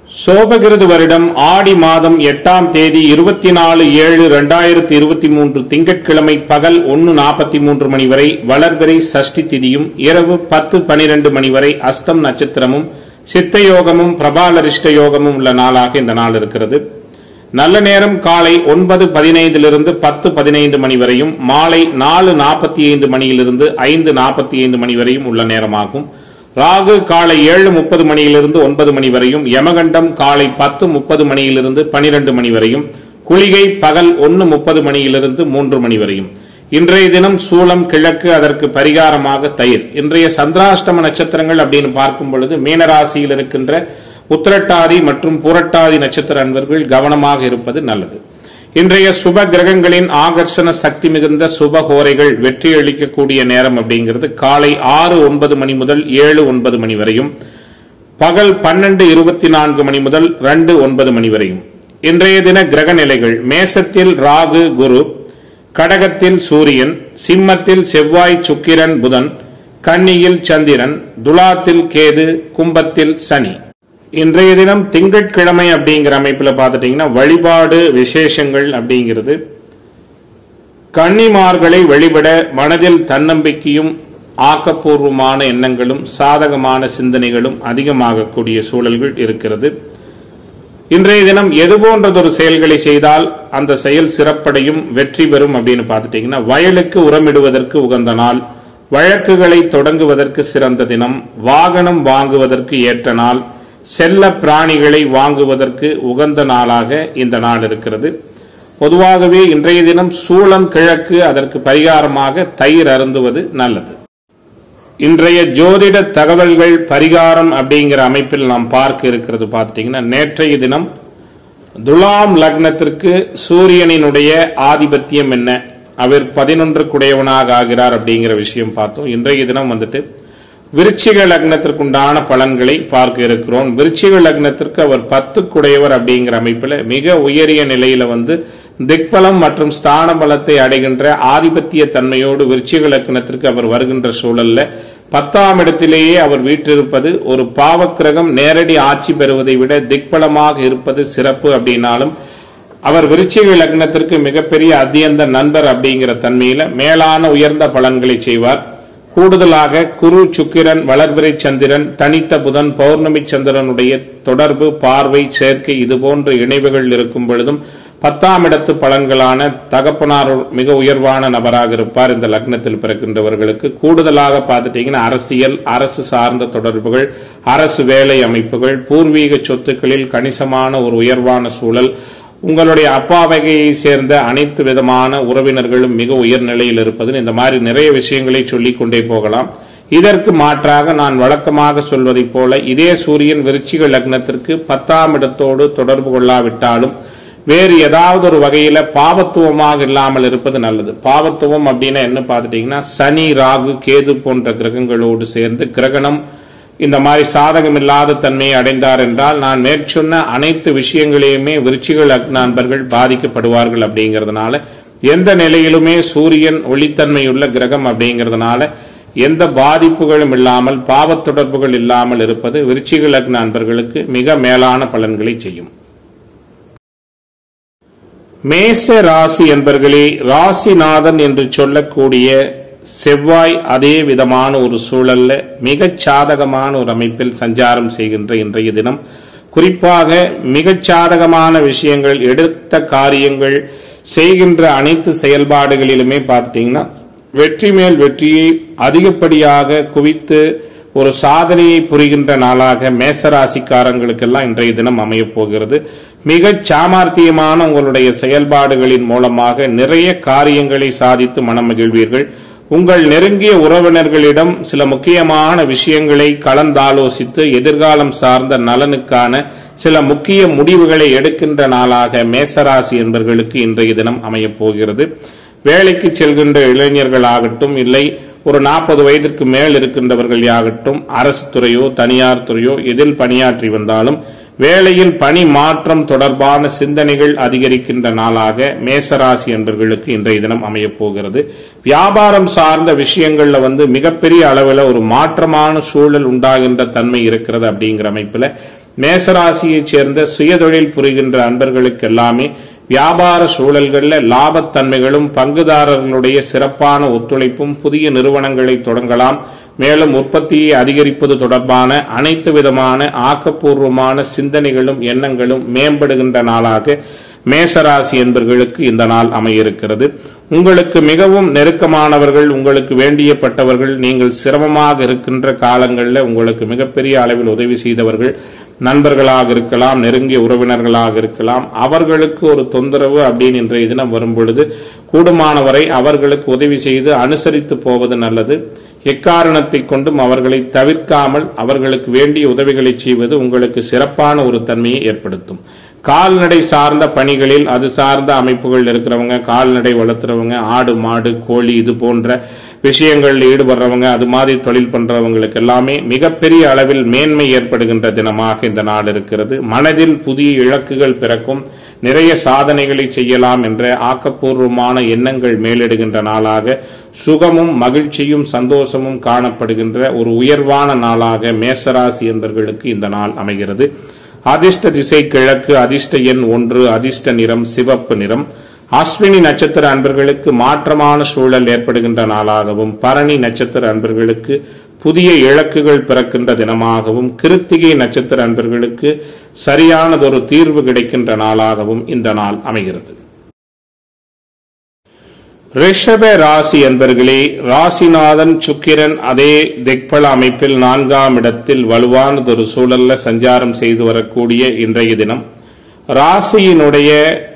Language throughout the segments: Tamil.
சோபகிருது வருடம் ஆடி மாதம் எட்டாம் தேதி இருபத்தி நாலு ஏழு ரெண்டாயிரத்தி இருபத்தி மூன்று திங்கட்கிழமை பகல் ஒன்று நாற்பத்தி மூன்று மணி வரை வளர்பிறை சஷ்டி திதியும் இரவு பத்து பனிரெண்டு மணி வரை அஸ்தம் நட்சத்திரமும் சித்த யோகமும் பிரபாலரிஷ்ட யோகமும் உள்ள நாளாக இந்த நாள் இருக்கிறது நல்ல நேரம் காலை ஒன்பது பதினைந்திலிருந்து பத்து பதினைந்து மணி வரையும் மாலை நாலு நாற்பத்தி ஐந்து மணியிலிருந்து ஐந்து நாற்பத்தி ஐந்து மணி வரையும் உள்ள நேரமாகும் ராகு காலை ஏழு முப்பது மணியிலிருந்து ஒன்பது மணி வரையும் யமகண்டம் காலை பத்து முப்பது மணியிலிருந்து பனிரெண்டு மணி வரையும் குளிகை பகல் ஒன்று முப்பது மணியிலிருந்து மூன்று மணி வரையும் இன்றைய தினம் சூளம் கிழக்கு அதற்கு பரிகாரமாக தயிர் இன்றைய சந்திராஷ்டம நட்சத்திரங்கள் அப்படின்னு பார்க்கும் பொழுது மீனராசியில் இருக்கின்ற உத்திரட்டாதி மற்றும் புரட்டாதி நட்சத்திர அன்பர்கள் கவனமாக இருப்பது நல்லது இன்றைய சுப கிரகங்களின் ஆகர்ஷண சக்தி மிகுந்த சுப ஹோரைகள் வெற்றி அளிக்கக்கூடிய நேரம் அப்படிங்கிறது காலை ஆறு ஒன்பது மணி முதல் ஏழு ஒன்பது மணி வரையும் பகல் பன்னெண்டு இருபத்தி நான்கு மணி முதல் ரெண்டு ஒன்பது மணி வரையும் இன்றைய தின கிரக நிலைகள் மேசத்தில் ராகு குரு கடகத்தில் சூரியன் சிம்மத்தில் செவ்வாய் சுக்கிரன் புதன் கன்னியில் சந்திரன் துலாத்தில் கேது கும்பத்தில் சனி இன்றைய தினம் திங்கட்கிழமை அப்படிங்கிற அமைப்பில் பார்த்துட்டீங்கன்னா வழிபாடு விசேஷங்கள் அப்படிங்கிறது கன்னிமார்களை வழிபட மனதில் தன்னம்பிக்கையும் ஆக்கப்பூர்வமான எண்ணங்களும் சாதகமான சிந்தனைகளும் அதிகமாகக்கூடிய சூழல்கள் இருக்கிறது இன்றைய தினம் எது போன்றதொரு செயல்களை செய்தால் அந்த செயல் சிறப்படையும் வெற்றி பெறும் அப்படின்னு பார்த்துட்டீங்கன்னா வயலுக்கு உரமிடுவதற்கு உகந்த நாள் வழக்குகளை தொடங்குவதற்கு சிறந்த தினம் வாகனம் வாங்குவதற்கு ஏற்ற நாள் செல்ல பிராணிகளை வாங்குவதற்கு உகந்த நாளாக இந்த நாள் இருக்கிறது பொதுவாகவே இன்றைய தினம் சூளம் கிழக்கு அதற்கு பரிகாரமாக தயிர் அருந்துவது நல்லது இன்றைய ஜோதிட தகவல்கள் பரிகாரம் அப்படிங்கிற அமைப்பில் நாம் பார்க்க இருக்கிறது பார்த்தீங்கன்னா நேற்றைய தினம் துலாம் லக்னத்திற்கு சூரியனினுடைய ஆதிபத்தியம் என்ன அவர் பதினொன்று குடையவனாக ஆகிறார் அப்படிங்கிற விஷயம் பார்த்தோம் இன்றைய தினம் வந்துட்டு விருச்சிக லக்னத்திற்குண்டான பலன்களை பார்க்க இருக்கிறோம் விருச்சிக லக்னத்திற்கு அவர் பத்து குடையவர் அப்படிங்கிற அமைப்பில் மிக உயரிய நிலையில வந்து திக்பலம் மற்றும் ஸ்தான பலத்தை அடைகின்ற ஆதிபத்திய தன்மையோடு விருச்சிக லக்னத்திற்கு அவர் வருகின்ற சூழல்ல பத்தாம் இடத்திலேயே அவர் வீற்றிருப்பது ஒரு பாவக்கிரகம் நேரடி ஆட்சி பெறுவதை விட திக்பலமாக இருப்பது சிறப்பு அப்படின்னாலும் அவர் விருச்சிக லக்னத்திற்கு மிகப்பெரிய அத்தியந்த நண்பர் அப்படிங்கிற தன்மையில மேலான உயர்ந்த பலன்களை செய்வார் கூடுதலாக குரு சுக்கிரன் வளர்பிறை சந்திரன் தனித்த புதன் பௌர்ணமி சந்திரனுடைய தொடர்பு பார்வை சேர்க்கை இது போன்ற இணைவுகள் இருக்கும் பொழுதும் பத்தாம் இடத்து பலன்களான தகப்பனார் மிக உயர்வான நபராக இருப்பார் இந்த லக்னத்தில் பிறக்கின்றவர்களுக்கு கூடுதலாக பார்த்துட்டீங்கன்னா அரசியல் அரசு சார்ந்த தொடர்புகள் அரசு வேலை அமைப்புகள் பூர்வீக சொத்துக்களில் கணிசமான ஒரு உயர்வான சூழல் உங்களுடைய அப்பா வகையை சேர்ந்த அனைத்து விதமான உறவினர்களும் மிக உயர் நிலையில் இருப்பது இந்த மாதிரி நிறைய விஷயங்களை சொல்லிக் கொண்டே போகலாம் இதற்கு மாற்றாக நான் வழக்கமாக சொல்வதைப் போல இதே சூரியன் விருச்சிக லக்னத்திற்கு பத்தாம் இடத்தோடு தொடர்பு கொள்ளாவிட்டாலும் வேறு ஏதாவது ஒரு வகையில பாவத்துவமாக இல்லாமல் இருப்பது நல்லது பாவத்துவம் அப்படின்னா என்ன பார்த்துட்டீங்கன்னா சனி ராகு கேது போன்ற கிரகங்களோடு சேர்ந்து கிரகணம் இந்த மாதிரி சாதகம் இல்லாத தன்மையை அடைந்தார் என்றால் நான் மேற்சொன்ன அனைத்து விஷயங்களையுமே விருச்சிக நண்பர்கள் பாதிக்கப்படுவார்கள் அப்படிங்கிறதுனால எந்த நிலையிலுமே சூரியன் ஒளித்தன்மையுள்ள கிரகம் அப்படிங்கிறதுனால எந்த பாதிப்புகளும் இல்லாமல் பாவ தொடர்புகள் இல்லாமல் இருப்பது விருச்சிக லக்ன நண்பர்களுக்கு மிக மேலான பலன்களை செய்யும் மேச ராசி என்பர்களே ராசிநாதன் என்று சொல்லக்கூடிய செவ்வாய் அதே விதமான ஒரு சூழல்ல மிகச் சாதகமான ஒரு அமைப்பில் சஞ்சாரம் செய்கின்ற இன்றைய தினம் குறிப்பாக மிகச் சாதகமான விஷயங்கள் எடுத்த காரியங்கள் செய்கின்ற அனைத்து செயல்பாடுகளிலுமே பார்த்தீங்கன்னா வெற்றி மேல் வெற்றியை அதிகப்படியாக குவித்து ஒரு சாதனையை புரிகின்ற நாளாக மேசராசிக்காரங்களுக்கெல்லாம் இன்றைய தினம் அமையப் போகிறது மிகச் சாமர்த்தியமான உங்களுடைய செயல்பாடுகளின் மூலமாக நிறைய காரியங்களை சாதித்து மனமகிழ்வீர்கள் உங்கள் நெருங்கிய உறவினர்களிடம் சில முக்கியமான விஷயங்களை கலந்தாலோசித்து எதிர்காலம் சார்ந்த நலனுக்கான சில முக்கிய முடிவுகளை எடுக்கின்ற நாளாக மேசராசி என்பவர்களுக்கு இன்றைய தினம் அமையப் போகிறது வேலைக்கு செல்கின்ற இளைஞர்களாகட்டும் இல்லை ஒரு நாற்பது வயதிற்கு மேல் இருக்கின்றவர்கள் ஆகட்டும் அரசு துறையோ தனியார் துறையோ எதில் பணியாற்றி வந்தாலும் வேலையில் பணி மாற்றம் தொடர்பான சிந்தனைகள் அதிகரிக்கின்ற நாளாக மேசராசி என்பவர்களுக்கு இன்றைய தினம் அமையப் போகிறது வியாபாரம் சார்ந்த விஷயங்கள்ல வந்து மிகப்பெரிய அளவில் ஒரு மாற்றமான சூழல் உண்டாகின்ற தன்மை இருக்கிறது அப்படிங்கிற அமைப்புல மேசராசியைச் சேர்ந்த சுயதொழில் புரிகின்ற அன்பர்களுக்கு எல்லாமே வியாபார சூழல்களில் லாபத்தன்மைகளும் பங்குதாரர்களுடைய சிறப்பான ஒத்துழைப்பும் புதிய நிறுவனங்களை தொடங்கலாம் மேலும் உற்பத்தியை அதிகரிப்பது தொடர்பான அனைத்து விதமான ஆக்கப்பூர்வமான சிந்தனைகளும் எண்ணங்களும் மேம்படுகின்ற நாளாக மேசராசி என்பர்களுக்கு இந்த நாள் அமையிருக்கிறது உங்களுக்கு மிகவும் நெருக்கமானவர்கள் உங்களுக்கு வேண்டியப்பட்டவர்கள் நீங்கள் சிரமமாக இருக்கின்ற காலங்களில் உங்களுக்கு மிகப்பெரிய அளவில் உதவி செய்தவர்கள் நண்பர்களாக இருக்கலாம் நெருங்கிய உறவினர்களாக இருக்கலாம் அவர்களுக்கு ஒரு தொந்தரவு அப்படின்னு இன்றைய தினம் வரும் பொழுது கூடுமானவரை அவர்களுக்கு உதவி செய்து அனுசரித்து போவது நல்லது எக்காரணத்தை கொண்டும் அவர்களை தவிர்க்காமல் அவர்களுக்கு வேண்டிய உதவிகளை செய்வது உங்களுக்கு சிறப்பான ஒரு தன்மையை ஏற்படுத்தும் கால்நடை சார்ந்த பணிகளில் அது சார்ந்த அமைப்புகள் இருக்கிறவங்க கால்நடை வளர்த்துறவங்க ஆடு மாடு கோழி இது போன்ற விஷயங்களில் ஈடுபடுறவங்க அது மாதிரி தொழில் பண்றவங்களுக்கு எல்லாமே மிகப்பெரிய அளவில் மேன்மை ஏற்படுகின்ற தினமாக இந்த நாள் இருக்கிறது மனதில் புதிய இலக்குகள் பிறக்கும் நிறைய சாதனைகளை செய்யலாம் என்ற ஆக்கப்பூர்வமான எண்ணங்கள் மேலிடுகின்ற நாளாக சுகமும் மகிழ்ச்சியும் சந்தோஷமும் காணப்படுகின்ற ஒரு உயர்வான நாளாக மேசராசி என்பர்களுக்கு இந்த நாள் அமைகிறது அதிர்ஷ்ட திசை கிழக்கு அதிர்ஷ்ட எண் ஒன்று அதிர்ஷ்ட நிறம் சிவப்பு நிறம் அஸ்வினி நட்சத்திர அன்பர்களுக்கு மாற்றமான சூழல் ஏற்படுகின்ற நாளாகவும் பரணி நட்சத்திர அன்பர்களுக்கு புதிய இலக்குகள் பிறக்கின்ற தினமாகவும் கிருத்திகை நட்சத்திர அன்பர்களுக்கு சரியானதொரு தீர்வு கிடைக்கின்ற நாளாகவும் இந்த நாள் அமைகிறது ரிஷப ராசி என்பர்களே ராசிநாதன் சுக்கிரன் அதே திக்பல அமைப்பில் நான்காம் இடத்தில் வலுவானதொரு சூழல்ல சஞ்சாரம் செய்து வரக்கூடிய இன்றைய தினம் ராசியினுடைய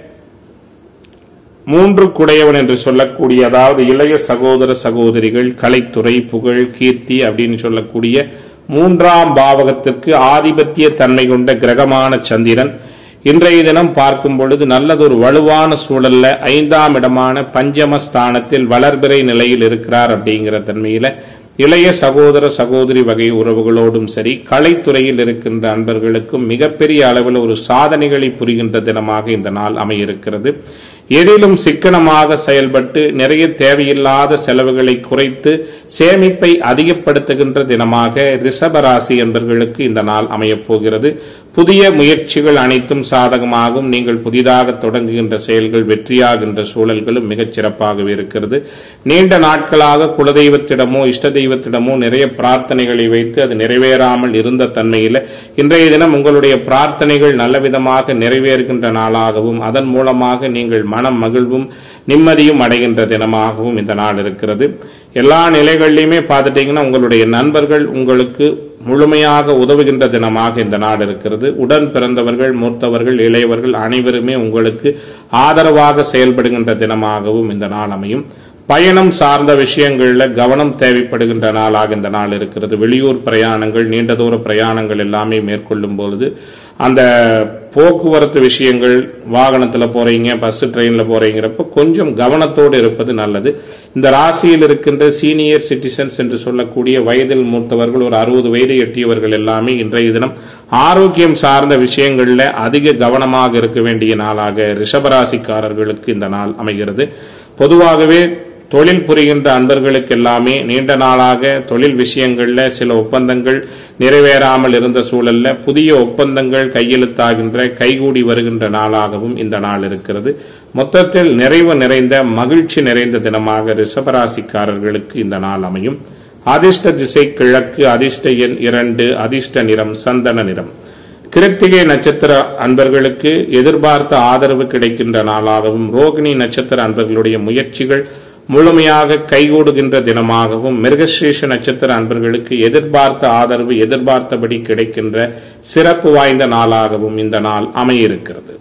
மூன்று குடையவன் என்று சொல்லக்கூடிய அதாவது இளைய சகோதர சகோதரிகள் கலைத்துறை புகழ் கீர்த்தி அப்படின்னு சொல்லக்கூடிய மூன்றாம் பாவகத்திற்கு ஆதிபத்திய தன்மை கொண்ட கிரகமான சந்திரன் இன்றைய தினம் பார்க்கும் பொழுது நல்லதொரு வலுவான சூழல்ல ஐந்தாம் இடமான பஞ்சமஸ்தானத்தில் வளர்பிறை நிலையில் இருக்கிறார் அப்படிங்கிற தன்மையில இளைய சகோதர சகோதரி வகை உறவுகளோடும் சரி கலைத்துறையில் இருக்கின்ற அன்பர்களுக்கும் மிகப்பெரிய அளவில் ஒரு சாதனைகளை புரிகின்ற தினமாக இந்த நாள் அமையிருக்கிறது எதிலும் சிக்கனமாக செயல்பட்டு நிறைய தேவையில்லாத செலவுகளை குறைத்து சேமிப்பை அதிகப்படுத்துகின்ற தினமாக ரிஷபராசி என்பர்களுக்கு இந்த நாள் அமையப் போகிறது புதிய முயற்சிகள் அனைத்தும் சாதகமாகும் நீங்கள் புதிதாக தொடங்குகின்ற செயல்கள் வெற்றியாகின்ற சூழல்களும் மிகச் சிறப்பாகவே இருக்கிறது நீண்ட நாட்களாக குலதெய்வத்திடமோ இஷ்ட தெய்வத்திடமோ நிறைய பிரார்த்தனைகளை வைத்து அது நிறைவேறாமல் இருந்த தன்மையில் இன்றைய தினம் உங்களுடைய பிரார்த்தனைகள் நல்லவிதமாக நிறைவேறுகின்ற நாளாகவும் அதன் மூலமாக நீங்கள் மனம் மகிழ்வும் நிம்மதியும் அடைகின்ற தினமாகவும் இந்த நாள் இருக்கிறது எல்லா நிலைகளிலுமே பார்த்துட்டீங்கன்னா உங்களுடைய நண்பர்கள் உங்களுக்கு முழுமையாக உதவுகின்ற தினமாக இந்த நாள் இருக்கிறது உடன் பிறந்தவர்கள் மூத்தவர்கள் இளையவர்கள் அனைவருமே உங்களுக்கு ஆதரவாக செயல்படுகின்ற தினமாகவும் இந்த நாள் அமையும் பயணம் சார்ந்த விஷயங்கள்ல கவனம் தேவைப்படுகின்ற நாளாக இந்த நாள் இருக்கிறது வெளியூர் பிரயாணங்கள் நீண்ட தூர பிரயாணங்கள் எல்லாமே மேற்கொள்ளும் பொழுது அந்த போக்குவரத்து விஷயங்கள் வாகனத்தில் போறீங்க பஸ் ட்ரெயினில் போறீங்கிறப்ப கொஞ்சம் கவனத்தோடு இருப்பது நல்லது இந்த ராசியில் இருக்கின்ற சீனியர் சிட்டிசன்ஸ் என்று சொல்லக்கூடிய வயதில் மூத்தவர்கள் ஒரு அறுபது வயது எட்டியவர்கள் எல்லாமே இன்றைய தினம் ஆரோக்கியம் சார்ந்த விஷயங்களில் அதிக கவனமாக இருக்க வேண்டிய நாளாக ரிஷபராசிக்காரர்களுக்கு இந்த நாள் அமைகிறது பொதுவாகவே தொழில் புரிகின்ற அன்பர்களுக்கு எல்லாமே நீண்ட நாளாக தொழில் விஷயங்கள்ல சில ஒப்பந்தங்கள் நிறைவேறாமல் இருந்த சூழல்ல புதிய ஒப்பந்தங்கள் கையெழுத்தாகின்ற கைகூடி வருகின்ற நாளாகவும் இந்த நாள் இருக்கிறது மொத்தத்தில் நிறைவு நிறைந்த மகிழ்ச்சி நிறைந்த தினமாக ரிஷபராசிக்காரர்களுக்கு இந்த நாள் அமையும் அதிர்ஷ்ட திசை கிழக்கு அதிர்ஷ்ட எண் இரண்டு அதிர்ஷ்ட நிறம் சந்தன நிறம் கிருத்திகை நட்சத்திர அன்பர்களுக்கு எதிர்பார்த்த ஆதரவு கிடைக்கின்ற நாளாகவும் ரோகிணி நட்சத்திர அன்பர்களுடைய முயற்சிகள் முழுமையாக கைகூடுகின்ற தினமாகவும் மிருகசீஷ நட்சத்திர அன்பர்களுக்கு எதிர்பார்த்த ஆதரவு எதிர்பார்த்தபடி கிடைக்கின்ற சிறப்பு வாய்ந்த நாளாகவும் இந்த நாள் அமையிருக்கிறது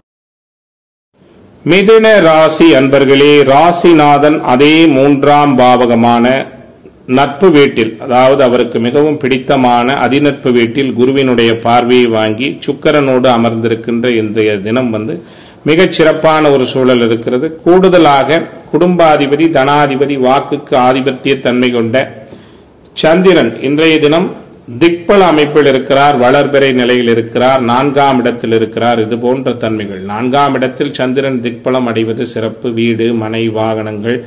மிதுன ராசி அன்பர்களே ராசிநாதன் அதே மூன்றாம் பாவகமான நட்பு வீட்டில் அதாவது அவருக்கு மிகவும் பிடித்தமான அதிநட்பு வீட்டில் குருவினுடைய பார்வையை வாங்கி சுக்கரனோடு அமர்ந்திருக்கின்ற இன்றைய தினம் வந்து மிகச் சிறப்பான ஒரு சூழல் இருக்கிறது கூடுதலாக குடும்பாதிபதி தனாதிபதி வாக்குக்கு ஆதிபத்திய தன்மை கொண்ட சந்திரன் இன்றைய தினம் திக்பல அமைப்பில் இருக்கிறார் வளர்பிறை நிலையில் இருக்கிறார் நான்காம் இடத்தில் இருக்கிறார் இது போன்ற தன்மைகள் நான்காம் இடத்தில் சந்திரன் திக்பலம் அடைவது சிறப்பு வீடு மனை வாகனங்கள்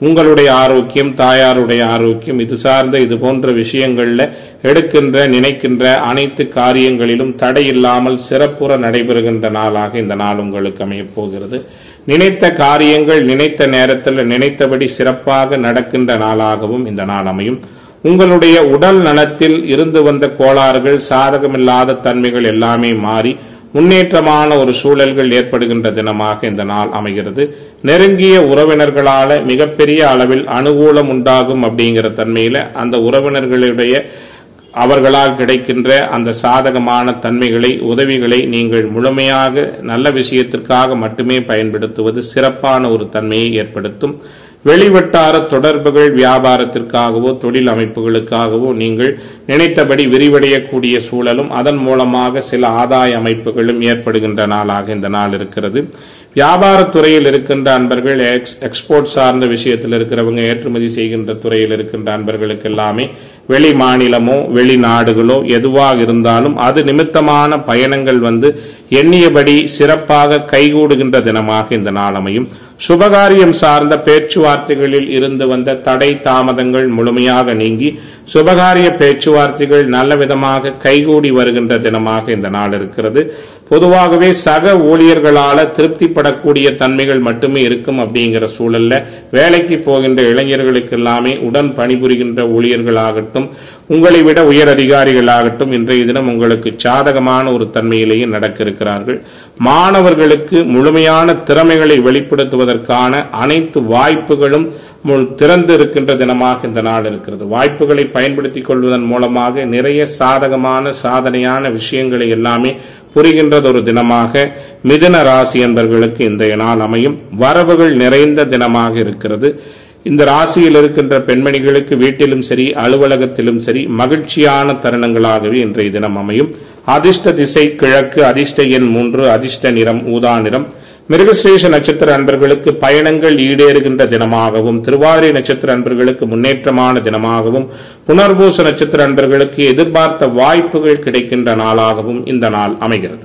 உங்களுடைய ஆரோக்கியம் தாயாருடைய ஆரோக்கியம் இது சார்ந்த இது போன்ற விஷயங்கள்ல எடுக்கின்ற நினைக்கின்ற அனைத்து காரியங்களிலும் தடையில்லாமல் சிறப்புற நடைபெறுகின்ற நாளாக இந்த நாள் உங்களுக்கு அமையப் போகிறது நினைத்த காரியங்கள் நினைத்த நேரத்தில் நினைத்தபடி சிறப்பாக நடக்கின்ற நாளாகவும் இந்த நாள் அமையும் உங்களுடைய உடல் நலத்தில் இருந்து வந்த கோளாறுகள் சாதகமில்லாத தன்மைகள் எல்லாமே மாறி முன்னேற்றமான ஒரு சூழல்கள் ஏற்படுகின்ற தினமாக இந்த நாள் அமைகிறது நெருங்கிய உறவினர்களால மிகப்பெரிய அளவில் அனுகூலம் உண்டாகும் அப்படிங்கிற தன்மையில அந்த உறவினர்களுடைய அவர்களால் கிடைக்கின்ற அந்த சாதகமான தன்மைகளை உதவிகளை நீங்கள் முழுமையாக நல்ல விஷயத்திற்காக மட்டுமே பயன்படுத்துவது சிறப்பான ஒரு தன்மையை ஏற்படுத்தும் வெளிவட்டார தொடர்புகள் வியாபாரத்திற்காகவோ தொழில் அமைப்புகளுக்காகவோ நீங்கள் நினைத்தபடி விரிவடையக்கூடிய சூழலும் அதன் மூலமாக சில ஆதாய அமைப்புகளும் ஏற்படுகின்ற நாளாக இந்த நாள் இருக்கிறது வியாபாரத்துறையில் இருக்கின்ற அன்பர்கள் எக்ஸ் எக்ஸ்போர்ட் சார்ந்த விஷயத்தில் இருக்கிறவங்க ஏற்றுமதி செய்கின்ற துறையில் இருக்கின்ற அன்பர்களுக்கு எல்லாமே வெளி மாநிலமோ வெளிநாடுகளோ எதுவாக இருந்தாலும் அது நிமித்தமான பயணங்கள் வந்து எண்ணியபடி சிறப்பாக கைகூடுகின்ற தினமாக இந்த நாள் அமையும் சுபகாரியம் சார்ந்த பேச்சுவார்த்தைகளில் இருந்து வந்த தடை தாமதங்கள் முழுமையாக நீங்கி சுபகாரிய பேச்சுவார்த்தைகள் நல்ல விதமாக கைகூடி வருகின்ற தினமாக இந்த நாள் இருக்கிறது பொதுவாகவே சக ஊழியர்களால திருப்திப்படக்கூடிய தன்மைகள் மட்டுமே இருக்கும் அப்படிங்கிற சூழல்ல வேலைக்கு போகின்ற இளைஞர்களுக்கு எல்லாமே உடன் பணிபுரிகின்ற ஊழியர்களாகட்டும் உங்களை விட உயர் அதிகாரிகளாகட்டும் இன்றைய தினம் உங்களுக்கு சாதகமான ஒரு தன்மையிலேயே நடக்க இருக்கிறார்கள் மாணவர்களுக்கு முழுமையான திறமைகளை வெளிப்படுத்துவதற்கான அனைத்து வாய்ப்புகளும் மு- திறந்து இருக்கின்ற தினமாக இந்த நாள் இருக்கிறது வாய்ப்புகளை பயன்படுத்திக் கொள்வதன் மூலமாக நிறைய சாதகமான சாதனையான விஷயங்களை எல்லாமே புரிகின்றது ஒரு தினமாக மிதுன ராசி என்பவர்களுக்கு இன்றைய நாள் அமையும் வரவுகள் நிறைந்த தினமாக இருக்கிறது இந்த ராசியில் இருக்கின்ற பெண்மணிகளுக்கு வீட்டிலும் சரி அலுவலகத்திலும் சரி மகிழ்ச்சியான தருணங்களாகவே இன்றைய தினம் அமையும் அதிர்ஷ்ட திசை கிழக்கு அதிர்ஷ்ட எண் மூன்று அதிர்ஷ்ட நிறம் ஊதா நிறம் மிருகசேஷ நட்சத்திர அன்பர்களுக்கு பயணங்கள் ஈடேறுகின்ற தினமாகவும் திருவாதிரை நட்சத்திர அன்பர்களுக்கு முன்னேற்றமான தினமாகவும் புனர்பூச நட்சத்திர அன்பர்களுக்கு எதிர்பார்த்த வாய்ப்புகள் கிடைக்கின்ற நாளாகவும் இந்த நாள் அமைகிறது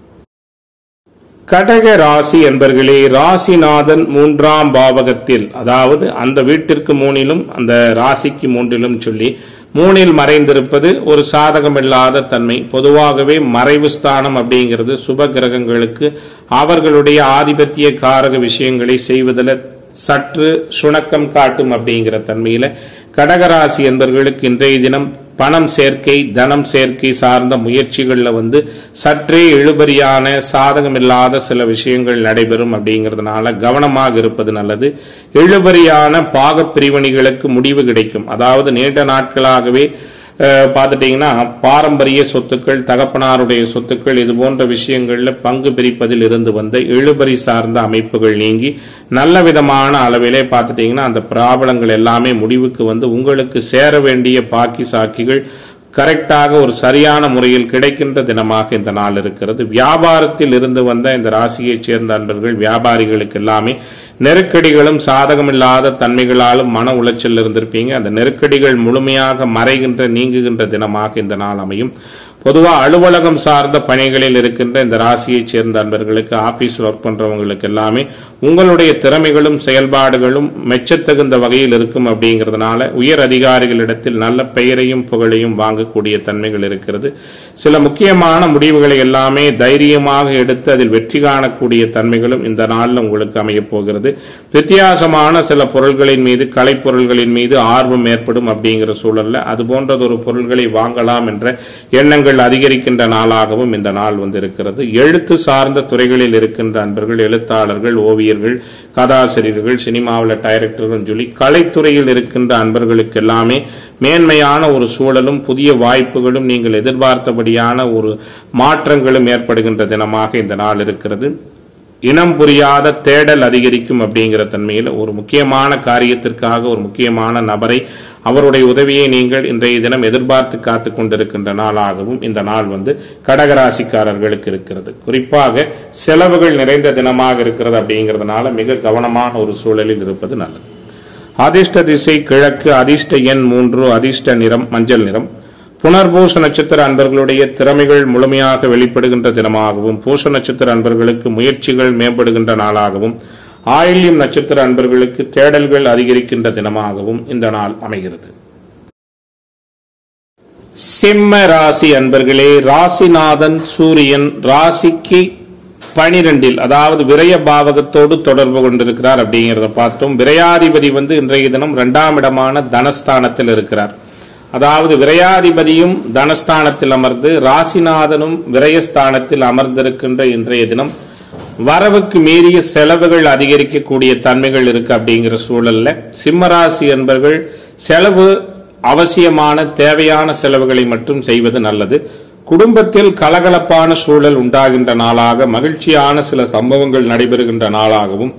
கடக ராசி என்பர்களே ராசிநாதன் மூன்றாம் பாவகத்தில் அதாவது அந்த வீட்டிற்கு மூணிலும் அந்த ராசிக்கு மூன்றிலும் சொல்லி மூணில் மறைந்திருப்பது ஒரு சாதகமில்லாத தன்மை பொதுவாகவே மறைவு ஸ்தானம் அப்படிங்கிறது சுப கிரகங்களுக்கு அவர்களுடைய ஆதிபத்திய காரக விஷயங்களை செய்வதில் சற்று சுணக்கம் காட்டும் அப்படிங்கிற தன்மையில கடகராசி என்பவர்களுக்கு இன்றைய தினம் பணம் சேர்க்கை தனம் சேர்க்கை சார்ந்த முயற்சிகள்ல வந்து சற்றே இழுபறியான சாதகமில்லாத சில விஷயங்கள் நடைபெறும் அப்படிங்கிறதுனால கவனமாக இருப்பது நல்லது இழுபறியான பாகப் பிரிவினைகளுக்கு முடிவு கிடைக்கும் அதாவது நீண்ட நாட்களாகவே அஹ், பார்த்துட்டீங்கன்னா பாரம்பரிய சொத்துக்கள் தகப்பனாருடைய சொத்துக்கள் இது போன்ற விஷயங்கள்ல பங்கு பிரிப்பதில் இருந்து வந்த இழுபறி சார்ந்த அமைப்புகள் நீங்கி நல்ல விதமான அளவிலே பார்த்துட்டீங்கன்னா அந்த பிராபலங்கள் எல்லாமே முடிவுக்கு வந்து உங்களுக்கு சேர வேண்டிய பாக்கி சாக்கிகள் கரெக்டாக ஒரு சரியான முறையில் கிடைக்கின்ற தினமாக இந்த நாள் இருக்கிறது வியாபாரத்தில் இருந்து வந்த இந்த ராசியைச் சேர்ந்த அன்பர்கள் வியாபாரிகளுக்கு எல்லாமே நெருக்கடிகளும் சாதகமில்லாத தன்மைகளாலும் மன உளைச்சல் இருந்திருப்பீங்க அந்த நெருக்கடிகள் முழுமையாக மறைகின்ற நீங்குகின்ற தினமாக இந்த நாள் அமையும் பொதுவாக அலுவலகம் சார்ந்த பணிகளில் இருக்கின்ற இந்த ராசியைச் சேர்ந்த அன்பர்களுக்கு ஆபீஸ் ஒர்க் பண்றவங்களுக்கு எல்லாமே உங்களுடைய திறமைகளும் செயல்பாடுகளும் மெச்சத்தகுந்த வகையில் இருக்கும் அப்படிங்கிறதுனால உயர் அதிகாரிகளிடத்தில் நல்ல பெயரையும் புகழையும் வாங்கக்கூடிய தன்மைகள் இருக்கிறது சில முக்கியமான முடிவுகளை எல்லாமே தைரியமாக எடுத்து அதில் வெற்றி காணக்கூடிய தன்மைகளும் இந்த நாளில் உங்களுக்கு அமையப் போகிறது வித்தியாசமான சில பொருள்களின் மீது கலைப்பொருள்களின் மீது ஆர்வம் ஏற்படும் அப்படிங்கிற சூழல்ல அது போன்றதொரு பொருள்களை வாங்கலாம் என்ற எண்ணங்கள் அதிகரிக்கின்ற நாளாகவும் இந்த நாள் வந்து இருக்கிறது எழுத்து சார்ந்த துறைகளில் இருக்கின்ற அன்பர்கள் எழுத்தாளர்கள் ஓவியர்கள் கதாசிரியர்கள் சினிமாவில் டைரக்டர்கள் சொல்லி கலைத்துறையில் இருக்கின்ற அன்பர்களுக்கு எல்லாமே மேன்மையான ஒரு சூழலும் புதிய வாய்ப்புகளும் நீங்கள் எதிர்பார்த்தபடியான ஒரு மாற்றங்களும் ஏற்படுகின்ற தினமாக இந்த நாள் இருக்கிறது இனம் புரியாத தேடல் அதிகரிக்கும் அப்படிங்கிற தன்மையில் ஒரு முக்கியமான காரியத்திற்காக ஒரு முக்கியமான நபரை அவருடைய உதவியை நீங்கள் இன்றைய தினம் எதிர்பார்த்து காத்து கொண்டிருக்கின்ற நாளாகவும் இந்த நாள் வந்து கடகராசிக்காரர்களுக்கு இருக்கிறது குறிப்பாக செலவுகள் நிறைந்த தினமாக இருக்கிறது அப்படிங்கிறதுனால மிக கவனமான ஒரு சூழலில் இருப்பது நல்லது அதிர்ஷ்ட திசை கிழக்கு அதிர்ஷ்ட எண் மூன்று அதிர்ஷ்ட நிறம் மஞ்சள் நிறம் புனர்பூச நட்சத்திர அன்பர்களுடைய திறமைகள் முழுமையாக வெளிப்படுகின்ற தினமாகவும் பூச நட்சத்திர அன்பர்களுக்கு முயற்சிகள் மேம்படுகின்ற நாளாகவும் ஆயில்யம் நட்சத்திர அன்பர்களுக்கு தேடல்கள் அதிகரிக்கின்ற தினமாகவும் இந்த நாள் அமைகிறது சிம்ம ராசி அன்பர்களே ராசிநாதன் சூரியன் ராசிக்கு பனிரெண்டில் அதாவது விரய பாவகத்தோடு தொடர்பு கொண்டிருக்கிறார் அப்படிங்கிறத பார்த்தோம் விரையாதிபதி வந்து இன்றைய தினம் இரண்டாம் இடமான தனஸ்தானத்தில் இருக்கிறார் அதாவது விரையாதிபதியும் தனஸ்தானத்தில் அமர்ந்து ராசிநாதனும் விரயஸ்தானத்தில் அமர்ந்திருக்கின்ற இன்றைய தினம் வரவுக்கு மீறிய செலவுகள் அதிகரிக்கக்கூடிய தன்மைகள் இருக்கு அப்படிங்கிற சூழல்ல சிம்மராசி என்பர்கள் செலவு அவசியமான தேவையான செலவுகளை மட்டும் செய்வது நல்லது குடும்பத்தில் கலகலப்பான சூழல் உண்டாகின்ற நாளாக மகிழ்ச்சியான சில சம்பவங்கள் நடைபெறுகின்ற நாளாகவும்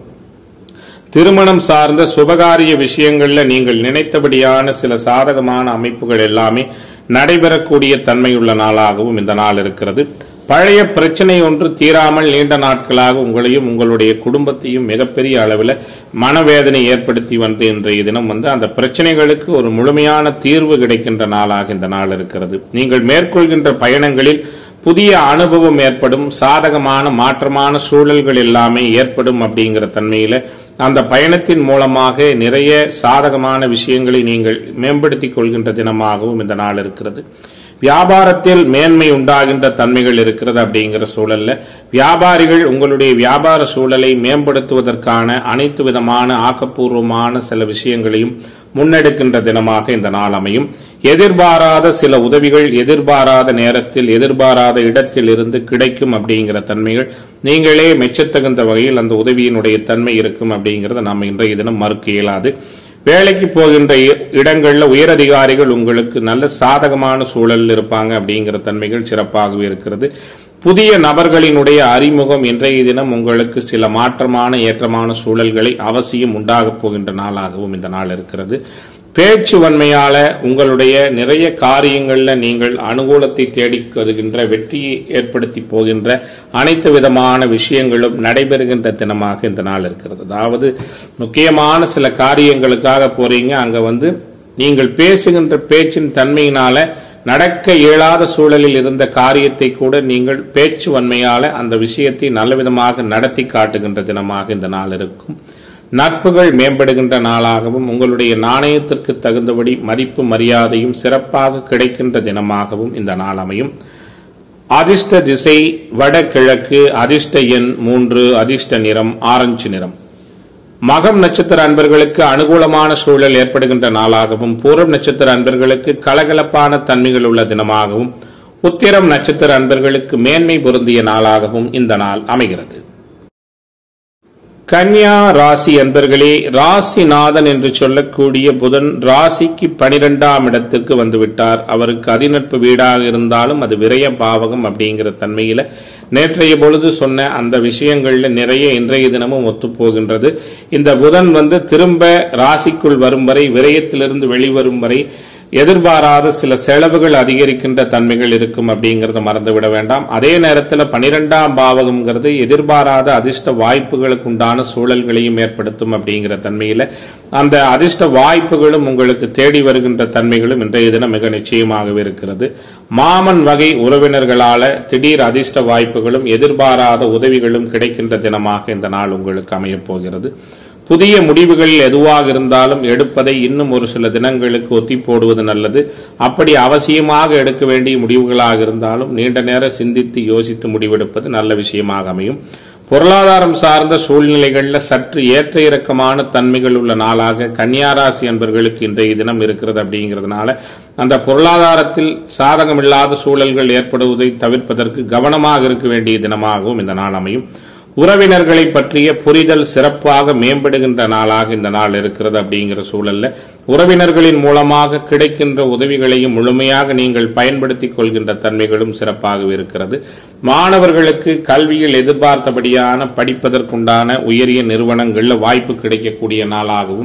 திருமணம் சார்ந்த சுபகாரிய விஷயங்கள்ல நீங்கள் நினைத்தபடியான சில சாதகமான அமைப்புகள் எல்லாமே நடைபெறக்கூடிய தன்மையுள்ள நாளாகவும் இந்த நாள் இருக்கிறது பழைய பிரச்சனை ஒன்று தீராமல் நீண்ட நாட்களாக உங்களையும் உங்களுடைய குடும்பத்தையும் மிகப்பெரிய அளவில் மனவேதனை ஏற்படுத்தி வந்த இன்றைய தினம் வந்து அந்த பிரச்சனைகளுக்கு ஒரு முழுமையான தீர்வு கிடைக்கின்ற நாளாக இந்த நாள் இருக்கிறது நீங்கள் மேற்கொள்கின்ற பயணங்களில் புதிய அனுபவம் ஏற்படும் சாதகமான மாற்றமான சூழல்கள் எல்லாமே ஏற்படும் அப்படிங்கிற தன்மையில அந்த பயணத்தின் மூலமாக நிறைய சாதகமான விஷயங்களை நீங்கள் மேம்படுத்திக் கொள்கின்ற தினமாகவும் இந்த நாள் இருக்கிறது வியாபாரத்தில் மேன்மை உண்டாகின்ற தன்மைகள் இருக்கிறது அப்படிங்கிற சூழல்ல வியாபாரிகள் உங்களுடைய வியாபார சூழலை மேம்படுத்துவதற்கான அனைத்து விதமான ஆக்கப்பூர்வமான சில விஷயங்களையும் முன்னெடுக்கின்ற தினமாக இந்த நாள் அமையும் எதிர்பாராத சில உதவிகள் எதிர்பாராத நேரத்தில் எதிர்பாராத இடத்தில் இருந்து கிடைக்கும் அப்படிங்கிற தன்மைகள் நீங்களே மெச்சத்தகுந்த வகையில் அந்த உதவியினுடைய தன்மை இருக்கும் அப்படிங்கிறத நாம் இன்றைய தினம் மறுக்க இயலாது வேலைக்கு போகின்ற இ- இடங்கள்ல உயரதிகாரிகள் உங்களுக்கு நல்ல சாதகமான சூழலில் இருப்பாங்க அப்படிங்கிற தன்மைகள் சிறப்பாகவே இருக்கிறது புதிய நபர்களினுடைய அறிமுகம் இன்றைய தினம் உங்களுக்கு சில மாற்றமான ஏற்றமான சூழல்களை அவசியம் உண்டாகப் போகின்ற நாளாகவும் இந்த நாள் இருக்கிறது பேச்சு வன்மையால உங்களுடைய நிறைய காரியங்கள்ல நீங்கள் அனுகூலத்தை தேடிக் வருகின்ற வெற்றியை ஏற்படுத்தி போகின்ற அனைத்து விதமான விஷயங்களும் நடைபெறுகின்ற தினமாக இந்த நாள் இருக்கிறது அதாவது முக்கியமான சில காரியங்களுக்காக போறீங்க அங்க வந்து நீங்கள் பேசுகின்ற பேச்சின் தன்மையினால நடக்க இயலாத சூழலில் இருந்த காரியத்தை கூட நீங்கள் பேச்சு வன்மையால அந்த விஷயத்தை நல்லவிதமாக நடத்தி காட்டுகின்ற தினமாக இந்த நாள் இருக்கும் நட்புகள் மேம்படுகின்ற நாளாகவும் உங்களுடைய நாணயத்திற்கு தகுந்தபடி மதிப்பு மரியாதையும் சிறப்பாக கிடைக்கின்ற தினமாகவும் இந்த நாள் அமையும் அதிர்ஷ்ட திசை வடகிழக்கு அதிர்ஷ்ட எண் மூன்று அதிர்ஷ்ட நிறம் ஆரஞ்சு நிறம் மகம் நட்சத்திர அன்பர்களுக்கு அனுகூலமான சூழல் ஏற்படுகின்ற நாளாகவும் பூரம் நட்சத்திர அன்பர்களுக்கு கலகலப்பான தன்மைகள் உள்ள தினமாகவும் உத்திரம் நட்சத்திர அன்பர்களுக்கு மேன்மை பொருந்திய நாளாகவும் இந்த நாள் அமைகிறது கன்யா ராசி அன்பர்களே ராசிநாதன் என்று சொல்லக்கூடிய புதன் ராசிக்கு பனிரெண்டாம் இடத்திற்கு வந்துவிட்டார் அவருக்கு அதிநட்பு வீடாக இருந்தாலும் அது விரய பாவகம் அப்படிங்கிற தன்மையில நேற்றைய பொழுது சொன்ன அந்த விஷயங்கள்ல நிறைய இன்றைய தினமும் ஒத்துப்போகின்றது இந்த புதன் வந்து திரும்ப ராசிக்குள் வரும் வரை விரயத்திலிருந்து வெளிவரும் வரை எதிர்பாராத சில செலவுகள் அதிகரிக்கின்ற தன்மைகள் இருக்கும் அப்படிங்கறத மறந்துவிட வேண்டாம் அதே நேரத்தில் பனிரெண்டாம் பாவகம்ங்கிறது எதிர்பாராத அதிர்ஷ்ட வாய்ப்புகளுக்கு உண்டான சூழல்களையும் ஏற்படுத்தும் அப்படிங்கிற தன்மையில அந்த அதிர்ஷ்ட வாய்ப்புகளும் உங்களுக்கு தேடி வருகின்ற தன்மைகளும் இன்றைய தினம் மிக நிச்சயமாகவே இருக்கிறது மாமன் வகை உறவினர்களால திடீர் அதிர்ஷ்ட வாய்ப்புகளும் எதிர்பாராத உதவிகளும் கிடைக்கின்ற தினமாக இந்த நாள் உங்களுக்கு அமையப் போகிறது புதிய முடிவுகள் எதுவாக இருந்தாலும் எடுப்பதை இன்னும் ஒரு சில தினங்களுக்கு ஒத்தி போடுவது நல்லது அப்படி அவசியமாக எடுக்க வேண்டிய முடிவுகளாக இருந்தாலும் நீண்ட நேரம் சிந்தித்து யோசித்து முடிவெடுப்பது நல்ல விஷயமாக அமையும் பொருளாதாரம் சார்ந்த சூழ்நிலைகள்ல சற்று ஏற்ற இறக்கமான தன்மைகள் உள்ள நாளாக கன்னியாராசி என்பர்களுக்கு இன்றைய தினம் இருக்கிறது அப்படிங்கிறதுனால அந்த பொருளாதாரத்தில் சாதகமில்லாத சூழல்கள் ஏற்படுவதை தவிர்ப்பதற்கு கவனமாக இருக்க வேண்டிய தினமாகவும் இந்த நாள் அமையும் உறவினர்களை பற்றிய புரிதல் சிறப்பாக மேம்படுகின்ற நாளாக இந்த நாள் இருக்கிறது அப்படிங்கிற சூழல்ல உறவினர்களின் மூலமாக கிடைக்கின்ற உதவிகளையும் முழுமையாக நீங்கள் பயன்படுத்திக் கொள்கின்ற தன்மைகளும் சிறப்பாக இருக்கிறது மாணவர்களுக்கு கல்வியில் எதிர்பார்த்தபடியான படிப்பதற்குண்டான உயரிய நிறுவனங்கள்ல வாய்ப்பு கிடைக்கக்கூடிய நாளாகவும்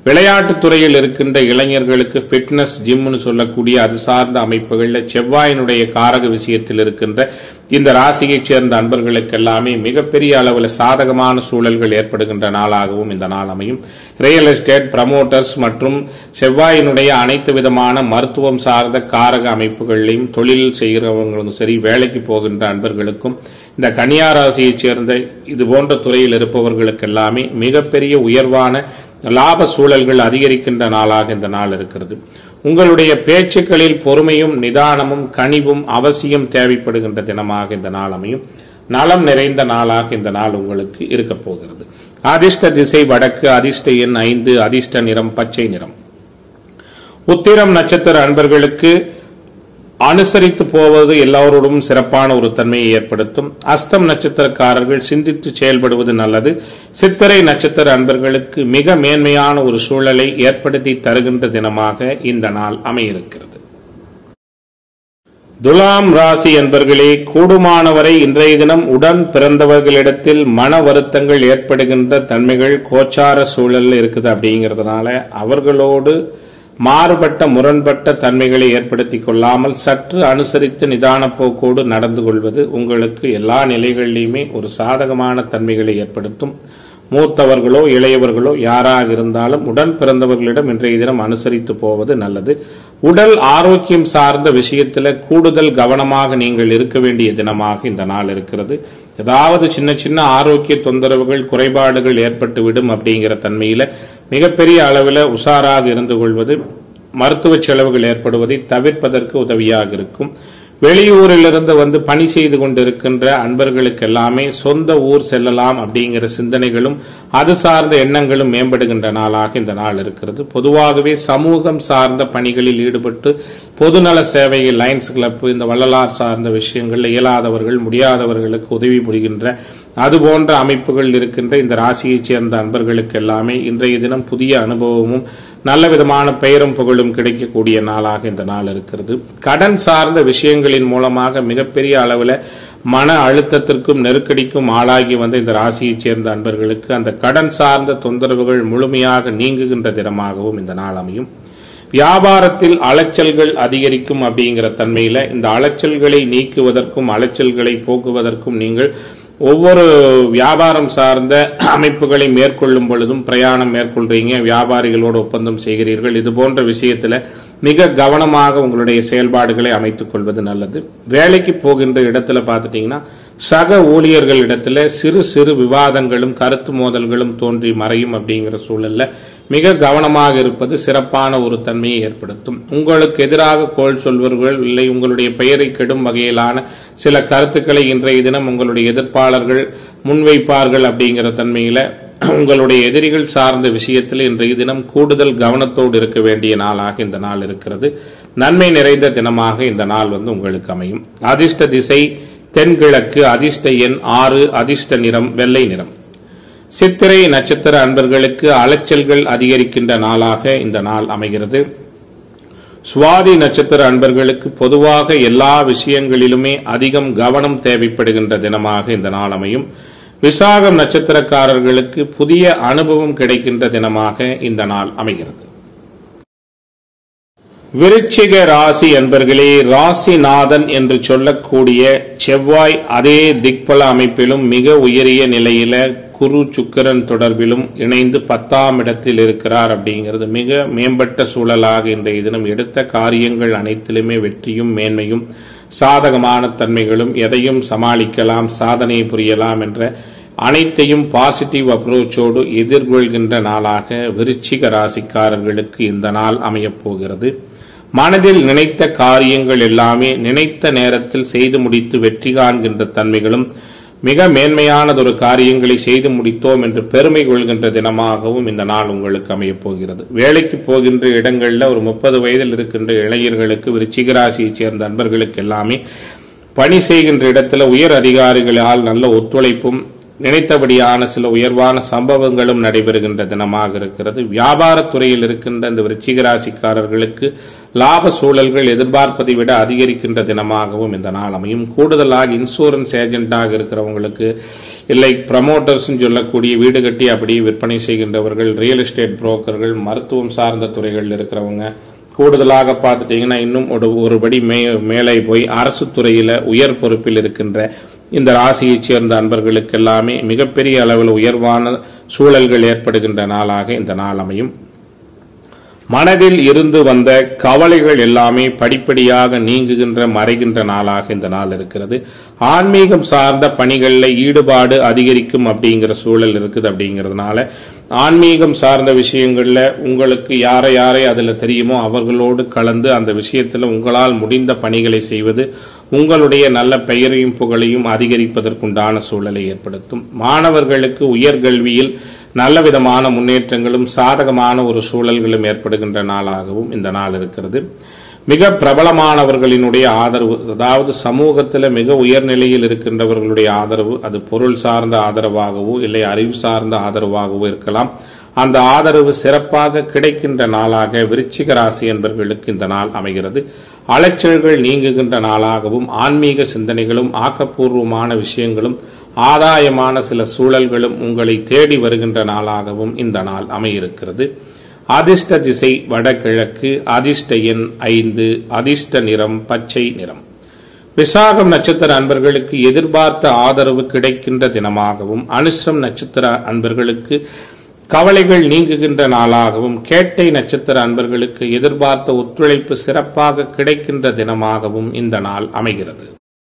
விளையாட்டுத் துறையில் இருக்கின்ற இளைஞர்களுக்கு ஃபிட்னஸ் ஜிம்னு சொல்லக்கூடிய அது சார்ந்த அமைப்புகளில் செவ்வாயினுடைய காரக விஷயத்தில் இருக்கின்ற இந்த ராசியைச் சேர்ந்த அன்பர்களுக்கு எல்லாமே மிகப்பெரிய அளவில் சாதகமான சூழல்கள் ஏற்படுகின்ற நாளாகவும் இந்த நாள் அமையும் ரியல் எஸ்டேட் பிரமோட்டர்ஸ் மற்றும் செவ்வாயினுடைய அனைத்து விதமான மருத்துவம் சார்ந்த காரக அமைப்புகளையும் தொழில் செய்கிறவங்களும் சரி வேலைக்கு போகின்ற அன்பர்களுக்கும் இந்த கன்னியா ராசியைச் சேர்ந்த இது போன்ற துறையில் இருப்பவர்களுக்கு எல்லாமே மிகப்பெரிய உயர்வான லாப சூழல்கள் அதிகரிக்கின்ற நாளாக இந்த நாள் இருக்கிறது உங்களுடைய பேச்சுக்களில் பொறுமையும் நிதானமும் கனிவும் அவசியம் தேவைப்படுகின்ற தினமாக இந்த நாள் அமையும் நலம் நிறைந்த நாளாக இந்த நாள் உங்களுக்கு இருக்கப் போகிறது அதிர்ஷ்ட திசை வடக்கு அதிர்ஷ்ட எண் ஐந்து அதிர்ஷ்ட நிறம் பச்சை நிறம் உத்திரம் நட்சத்திர அன்பர்களுக்கு அனுசரித்து போவது எல்லோரோடும் சிறப்பான ஒரு தன்மையை ஏற்படுத்தும் அஸ்தம் நட்சத்திரக்காரர்கள் சிந்தித்து செயல்படுவது நல்லது சித்திரை நட்சத்திர அன்பர்களுக்கு மிக மேன்மையான ஒரு சூழலை ஏற்படுத்தி தருகின்ற தினமாக இந்த நாள் அமையிருக்கிறது துலாம் ராசி என்பர்களே கூடுமானவரை இன்றைய தினம் உடன் பிறந்தவர்களிடத்தில் மன வருத்தங்கள் ஏற்படுகின்ற தன்மைகள் கோச்சார சூழல் இருக்குது அப்படிங்கிறதுனால அவர்களோடு மாறுபட்ட முரண்பட்ட தன்மைகளை ஏற்படுத்திக் கொள்ளாமல் சற்று அனுசரித்து நிதான போக்கோடு நடந்து கொள்வது உங்களுக்கு எல்லா நிலைகளிலுமே ஒரு சாதகமான தன்மைகளை ஏற்படுத்தும் மூத்தவர்களோ இளையவர்களோ யாராக இருந்தாலும் உடன் பிறந்தவர்களிடம் இன்றைய தினம் அனுசரித்து போவது நல்லது உடல் ஆரோக்கியம் சார்ந்த விஷயத்தில் கூடுதல் கவனமாக நீங்கள் இருக்க வேண்டிய தினமாக இந்த நாள் இருக்கிறது ஏதாவது சின்ன சின்ன ஆரோக்கிய தொந்தரவுகள் குறைபாடுகள் ஏற்பட்டு விடும் அப்படிங்கிற தன்மையில மிகப்பெரிய அளவில் உஷாராக இருந்து கொள்வது மருத்துவ செலவுகள் ஏற்படுவதை தவிர்ப்பதற்கு உதவியாக இருக்கும் வெளியூரிலிருந்து வந்து பணி செய்து கொண்டிருக்கின்ற அன்பர்களுக்கு எல்லாமே சொந்த ஊர் செல்லலாம் அப்படிங்கிற சிந்தனைகளும் அது சார்ந்த எண்ணங்களும் மேம்படுகின்ற நாளாக இந்த நாள் இருக்கிறது பொதுவாகவே சமூகம் சார்ந்த பணிகளில் ஈடுபட்டு பொதுநல சேவை லைன்ஸ் கிளப் இந்த வள்ளலார் சார்ந்த விஷயங்கள் இயலாதவர்கள் முடியாதவர்களுக்கு உதவி புரிகின்ற அது போன்ற அமைப்புகள் இருக்கின்ற இந்த ராசியைச் சேர்ந்த அன்பர்களுக்கு எல்லாமே இன்றைய தினம் புதிய அனுபவமும் நல்ல விதமான பெயரும் புகழும் கிடைக்கக்கூடிய நாளாக இந்த நாள் இருக்கிறது கடன் சார்ந்த விஷயங்களின் மூலமாக மிகப்பெரிய அளவில் மன அழுத்தத்திற்கும் நெருக்கடிக்கும் ஆளாகி வந்த இந்த ராசியைச் சேர்ந்த அன்பர்களுக்கு அந்த கடன் சார்ந்த தொந்தரவுகள் முழுமையாக நீங்குகின்ற தினமாகவும் இந்த நாள் அமையும் வியாபாரத்தில் அலைச்சல்கள் அதிகரிக்கும் அப்படிங்கிற தன்மையில இந்த அலைச்சல்களை நீக்குவதற்கும் அலைச்சல்களை போக்குவதற்கும் நீங்கள் ஒவ்வொரு வியாபாரம் சார்ந்த அமைப்புகளை மேற்கொள்ளும் பொழுதும் பிரயாணம் மேற்கொள்றீங்க வியாபாரிகளோடு ஒப்பந்தம் செய்கிறீர்கள் இது போன்ற விஷயத்துல மிக கவனமாக உங்களுடைய செயல்பாடுகளை அமைத்துக் கொள்வது நல்லது வேலைக்கு போகின்ற இடத்துல பார்த்துட்டீங்கன்னா சக ஊழியர்கள் இடத்துல சிறு சிறு விவாதங்களும் கருத்து மோதல்களும் தோன்றி மறையும் அப்படிங்கிற சூழல்ல மிக கவனமாக இருப்பது சிறப்பான ஒரு தன்மையை ஏற்படுத்தும் உங்களுக்கு எதிராக கோல் சொல்வர்கள் இல்லை உங்களுடைய பெயரை கெடும் வகையிலான சில கருத்துக்களை இன்றைய தினம் உங்களுடைய எதிர்ப்பாளர்கள் முன்வைப்பார்கள் அப்படிங்கிற தன்மையில உங்களுடைய எதிரிகள் சார்ந்த விஷயத்தில் இன்றைய தினம் கூடுதல் கவனத்தோடு இருக்க வேண்டிய நாளாக இந்த நாள் இருக்கிறது நன்மை நிறைந்த தினமாக இந்த நாள் வந்து உங்களுக்கு அமையும் அதிர்ஷ்ட திசை தென்கிழக்கு அதிர்ஷ்ட எண் ஆறு அதிர்ஷ்ட நிறம் வெள்ளை நிறம் சித்திரை நட்சத்திர அன்பர்களுக்கு அலைச்சல்கள் அதிகரிக்கின்ற நாளாக இந்த நாள் அமைகிறது சுவாதி நட்சத்திர அன்பர்களுக்கு பொதுவாக எல்லா விஷயங்களிலுமே அதிகம் கவனம் தேவைப்படுகின்ற தினமாக இந்த நாள் அமையும் விசாகம் நட்சத்திரக்காரர்களுக்கு புதிய அனுபவம் கிடைக்கின்ற தினமாக இந்த நாள் அமைகிறது விருச்சிக ராசி என்பர்களே ராசிநாதன் என்று சொல்லக்கூடிய செவ்வாய் அதே திக்பல அமைப்பிலும் மிக உயரிய நிலையில குரு சுக்கரன் தொடர்பிலும் இணைந்து பத்தாம் இடத்தில் இருக்கிறார் அப்படிங்கிறது மிக மேம்பட்ட சூழலாக இன்றைய தினம் எடுத்த காரியங்கள் அனைத்திலுமே வெற்றியும் மேன்மையும் சாதகமான தன்மைகளும் எதையும் சமாளிக்கலாம் சாதனை புரியலாம் என்ற அனைத்தையும் பாசிட்டிவ் அப்ரோச்சோடு எதிர்கொள்கின்ற நாளாக விருச்சிக ராசிக்காரர்களுக்கு இந்த நாள் அமையப் போகிறது மனதில் நினைத்த காரியங்கள் எல்லாமே நினைத்த நேரத்தில் செய்து முடித்து வெற்றி காண்கின்ற தன்மைகளும் மிக மேன்மையானதொரு காரியங்களை செய்து முடித்தோம் என்று பெருமை கொள்கின்ற தினமாகவும் இந்த நாள் உங்களுக்கு அமையப் போகிறது வேலைக்கு போகின்ற இடங்களில் ஒரு முப்பது வயதில் இருக்கின்ற இளைஞர்களுக்கு விருச்சிக ராசியைச் சேர்ந்த அன்பர்களுக்கு எல்லாமே பணி செய்கின்ற இடத்துல உயர் அதிகாரிகளால் நல்ல ஒத்துழைப்பும் நினைத்தபடியான சில உயர்வான சம்பவங்களும் நடைபெறுகின்ற தினமாக இருக்கிறது வியாபாரத்துறையில் இருக்கின்ற இந்த விருச்சிக ராசிக்காரர்களுக்கு லாப சூழல்கள் எதிர்பார்ப்பதை விட அதிகரிக்கின்ற தினமாகவும் இந்த நாள் அமையும் கூடுதலாக இன்சூரன்ஸ் ஏஜென்ட்டாக இருக்கிறவங்களுக்கு இல்லை ப்ரமோட்டர்ஸ் சொல்லக்கூடிய வீடு கட்டி அப்படியே விற்பனை செய்கின்றவர்கள் ரியல் எஸ்டேட் புரோக்கர்கள் மருத்துவம் சார்ந்த துறைகளில் இருக்கிறவங்க கூடுதலாக பார்த்துட்டீங்கன்னா இன்னும் ஒரு ஒருபடி மே மேலே போய் அரசு துறையில உயர் பொறுப்பில் இருக்கின்ற இந்த ராசியைச் சேர்ந்த அன்பர்களுக்கு எல்லாமே மிகப்பெரிய அளவில் உயர்வான சூழல்கள் ஏற்படுகின்ற நாளாக இந்த நாள் அமையும் மனதில் இருந்து வந்த கவலைகள் எல்லாமே படிப்படியாக நீங்குகின்ற மறைகின்ற நாளாக இந்த நாள் இருக்கிறது ஆன்மீகம் சார்ந்த பணிகளில் ஈடுபாடு அதிகரிக்கும் அப்படிங்கிற சூழல் இருக்குது அப்படிங்கிறதுனால ஆன்மீகம் சார்ந்த விஷயங்கள்ல உங்களுக்கு யாரை யாரை அதில் தெரியுமோ அவர்களோடு கலந்து அந்த விஷயத்தில் உங்களால் முடிந்த பணிகளை செய்வது உங்களுடைய நல்ல பெயரையும் புகழையும் அதிகரிப்பதற்குண்டான சூழலை ஏற்படுத்தும் மாணவர்களுக்கு உயர்கல்வியில் நல்ல விதமான முன்னேற்றங்களும் சாதகமான ஒரு சூழல்களும் ஏற்படுகின்ற நாளாகவும் இந்த நாள் இருக்கிறது மிக பிரபலமானவர்களினுடைய ஆதரவு அதாவது சமூகத்தில் மிக உயர்நிலையில் இருக்கின்றவர்களுடைய ஆதரவு அது பொருள் சார்ந்த ஆதரவாகவோ இல்லை அறிவு சார்ந்த ஆதரவாகவோ இருக்கலாம் அந்த ஆதரவு சிறப்பாக கிடைக்கின்ற நாளாக விருச்சிக ராசி என்பவர்களுக்கு இந்த நாள் அமைகிறது அலைச்சல்கள் நீங்குகின்ற நாளாகவும் ஆன்மீக சிந்தனைகளும் ஆக்கப்பூர்வமான விஷயங்களும் ஆதாயமான சில சூழல்களும் உங்களை தேடி வருகின்ற நாளாகவும் இந்த நாள் அமையிருக்கிறது அதிர்ஷ்ட திசை வடகிழக்கு அதிர்ஷ்ட எண் ஐந்து அதிர்ஷ்ட நிறம் பச்சை நிறம் விசாகம் நட்சத்திர அன்பர்களுக்கு எதிர்பார்த்த ஆதரவு கிடைக்கின்ற தினமாகவும் அனுஷம் நட்சத்திர அன்பர்களுக்கு கவலைகள் நீங்குகின்ற நாளாகவும் கேட்டை நட்சத்திர அன்பர்களுக்கு எதிர்பார்த்த ஒத்துழைப்பு சிறப்பாக கிடைக்கின்ற தினமாகவும் இந்த நாள் அமைகிறது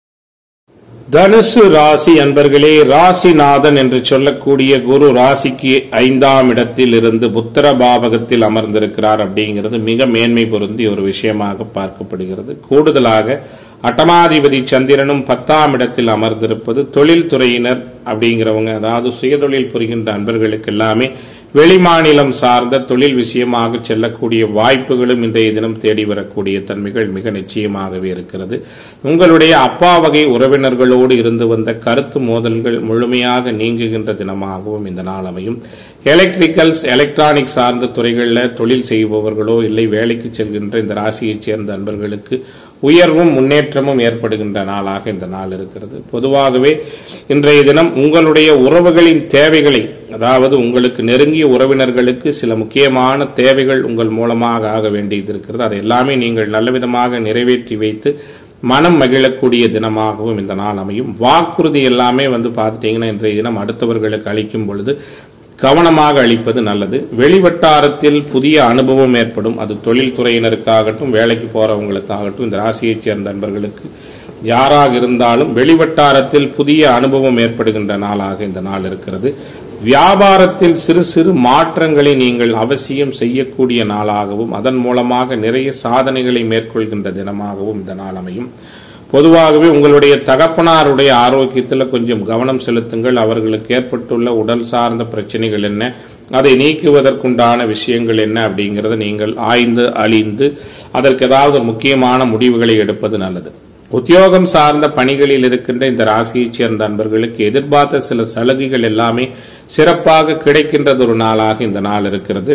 தனுசு ராசி அன்பர்களே ராசிநாதன் என்று சொல்லக்கூடிய குரு ராசிக்கு ஐந்தாம் இடத்தில் இருந்து புத்திர பாவகத்தில் அமர்ந்திருக்கிறார் அப்படிங்கிறது மிக மேன்மை பொருந்தி ஒரு விஷயமாக பார்க்கப்படுகிறது கூடுதலாக அட்டமாதிபதி சந்திரனும் பத்தாம் இடத்தில் அமர்ந்திருப்பது தொழில் துறையினர் அப்படிங்கிறவங்க அதாவது சுயதொழில் புரிகின்ற அன்பர்களுக்கு எல்லாமே வெளிமாநிலம் சார்ந்த தொழில் விஷயமாக செல்லக்கூடிய வாய்ப்புகளும் இன்றைய தினம் தேடி வரக்கூடிய தன்மைகள் மிக நிச்சயமாகவே இருக்கிறது உங்களுடைய அப்பா வகை உறவினர்களோடு இருந்து வந்த கருத்து மோதல்கள் முழுமையாக நீங்குகின்ற தினமாகவும் இந்த நாள் அமையும் எலக்ட்ரிக்கல்ஸ் எலக்ட்ரானிக் சார்ந்த துறைகளில் தொழில் செய்பவர்களோ இல்லை வேலைக்கு செல்கின்ற இந்த ராசியைச் சேர்ந்த அன்பர்களுக்கு உயர்வும் முன்னேற்றமும் ஏற்படுகின்ற நாளாக இந்த நாள் இருக்கிறது பொதுவாகவே இன்றைய தினம் உங்களுடைய உறவுகளின் தேவைகளை அதாவது உங்களுக்கு நெருங்கிய உறவினர்களுக்கு சில முக்கியமான தேவைகள் உங்கள் மூலமாக ஆக வேண்டியது இருக்கிறது அதை எல்லாமே நீங்கள் நல்லவிதமாக நிறைவேற்றி வைத்து மனம் மகிழக்கூடிய தினமாகவும் இந்த நாள் அமையும் வாக்குறுதி எல்லாமே வந்து பார்த்துட்டீங்கன்னா இன்றைய தினம் அடுத்தவர்களுக்கு அளிக்கும் பொழுது கவனமாக அளிப்பது நல்லது வெளிவட்டாரத்தில் புதிய அனுபவம் ஏற்படும் அது தொழில் துறையினருக்காகட்டும் வேலைக்கு போறவங்களுக்காகட்டும் இந்த ராசியைச் சேர்ந்த நண்பர்களுக்கு யாராக இருந்தாலும் வெளிவட்டாரத்தில் புதிய அனுபவம் ஏற்படுகின்ற நாளாக இந்த நாள் இருக்கிறது வியாபாரத்தில் சிறு சிறு மாற்றங்களை நீங்கள் அவசியம் செய்யக்கூடிய நாளாகவும் அதன் மூலமாக நிறைய சாதனைகளை மேற்கொள்கின்ற தினமாகவும் இந்த நாள் அமையும் பொதுவாகவே உங்களுடைய தகப்பனாருடைய ஆரோக்கியத்தில் கொஞ்சம் கவனம் செலுத்துங்கள் அவர்களுக்கு ஏற்பட்டுள்ள உடல் சார்ந்த பிரச்சனைகள் என்ன அதை நீக்குவதற்குண்டான விஷயங்கள் என்ன அப்படிங்கிறத நீங்கள் ஆய்ந்து அழிந்து அதற்கு ஏதாவது முக்கியமான முடிவுகளை எடுப்பது நல்லது உத்தியோகம் சார்ந்த பணிகளில் இருக்கின்ற இந்த ராசியைச் சேர்ந்த அன்பர்களுக்கு எதிர்பார்த்த சில சலுகைகள் எல்லாமே சிறப்பாக கிடைக்கின்றது ஒரு நாளாக இந்த நாள் இருக்கிறது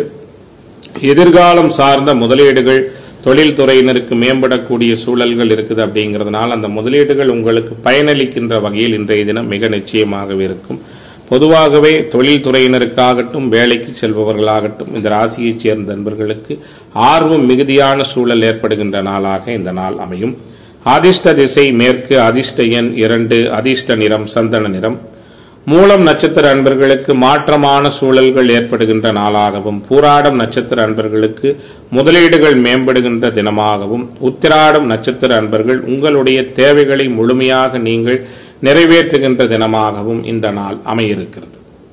எதிர்காலம் சார்ந்த முதலீடுகள் தொழில் துறையினருக்கு மேம்படக்கூடிய சூழல்கள் இருக்குது அப்படிங்கிறதுனால அந்த முதலீடுகள் உங்களுக்கு பயனளிக்கின்ற வகையில் இன்றைய தினம் மிக நிச்சயமாகவே இருக்கும் பொதுவாகவே தொழில் துறையினருக்காகட்டும் வேலைக்கு செல்பவர்களாகட்டும் இந்த ராசியைச் சேர்ந்த நண்பர்களுக்கு ஆர்வம் மிகுதியான சூழல் ஏற்படுகின்ற நாளாக இந்த நாள் அமையும் அதிர்ஷ்ட திசை மேற்கு அதிர்ஷ்ட எண் இரண்டு அதிர்ஷ்ட நிறம் சந்தன நிறம் மூலம் நட்சத்திர அன்பர்களுக்கு மாற்றமான சூழல்கள் ஏற்படுகின்ற நாளாகவும் பூராடம் நட்சத்திர அன்பர்களுக்கு முதலீடுகள் மேம்படுகின்ற தினமாகவும் உத்திராடம் நட்சத்திர அன்பர்கள் உங்களுடைய தேவைகளை முழுமையாக நீங்கள் நிறைவேற்றுகின்ற தினமாகவும் இந்த நாள் அமையிருக்கிறது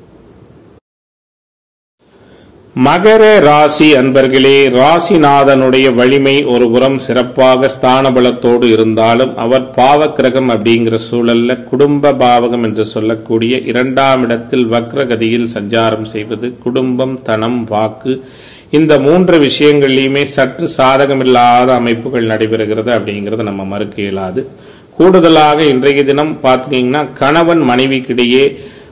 மகர ராசி அன்பர்களே ராசிநாதனுடைய வலிமை ஒரு புறம் சிறப்பாக ஸ்தான பலத்தோடு இருந்தாலும் அவர் பாவக்கிரகம் அப்படிங்கிற சூழல்ல குடும்ப பாவகம் என்று சொல்லக்கூடிய இரண்டாம் இடத்தில் வக்ரகதியில் சஞ்சாரம் செய்வது குடும்பம் தனம் வாக்கு இந்த மூன்று விஷயங்கள்லையுமே சற்று சாதகமில்லாத அமைப்புகள் நடைபெறுகிறது அப்படிங்கிறது நம்ம மறுக்க இயலாது கூடுதலாக இன்றைய தினம் பார்த்தீங்கன்னா கணவன் மனைவிக்கிடையே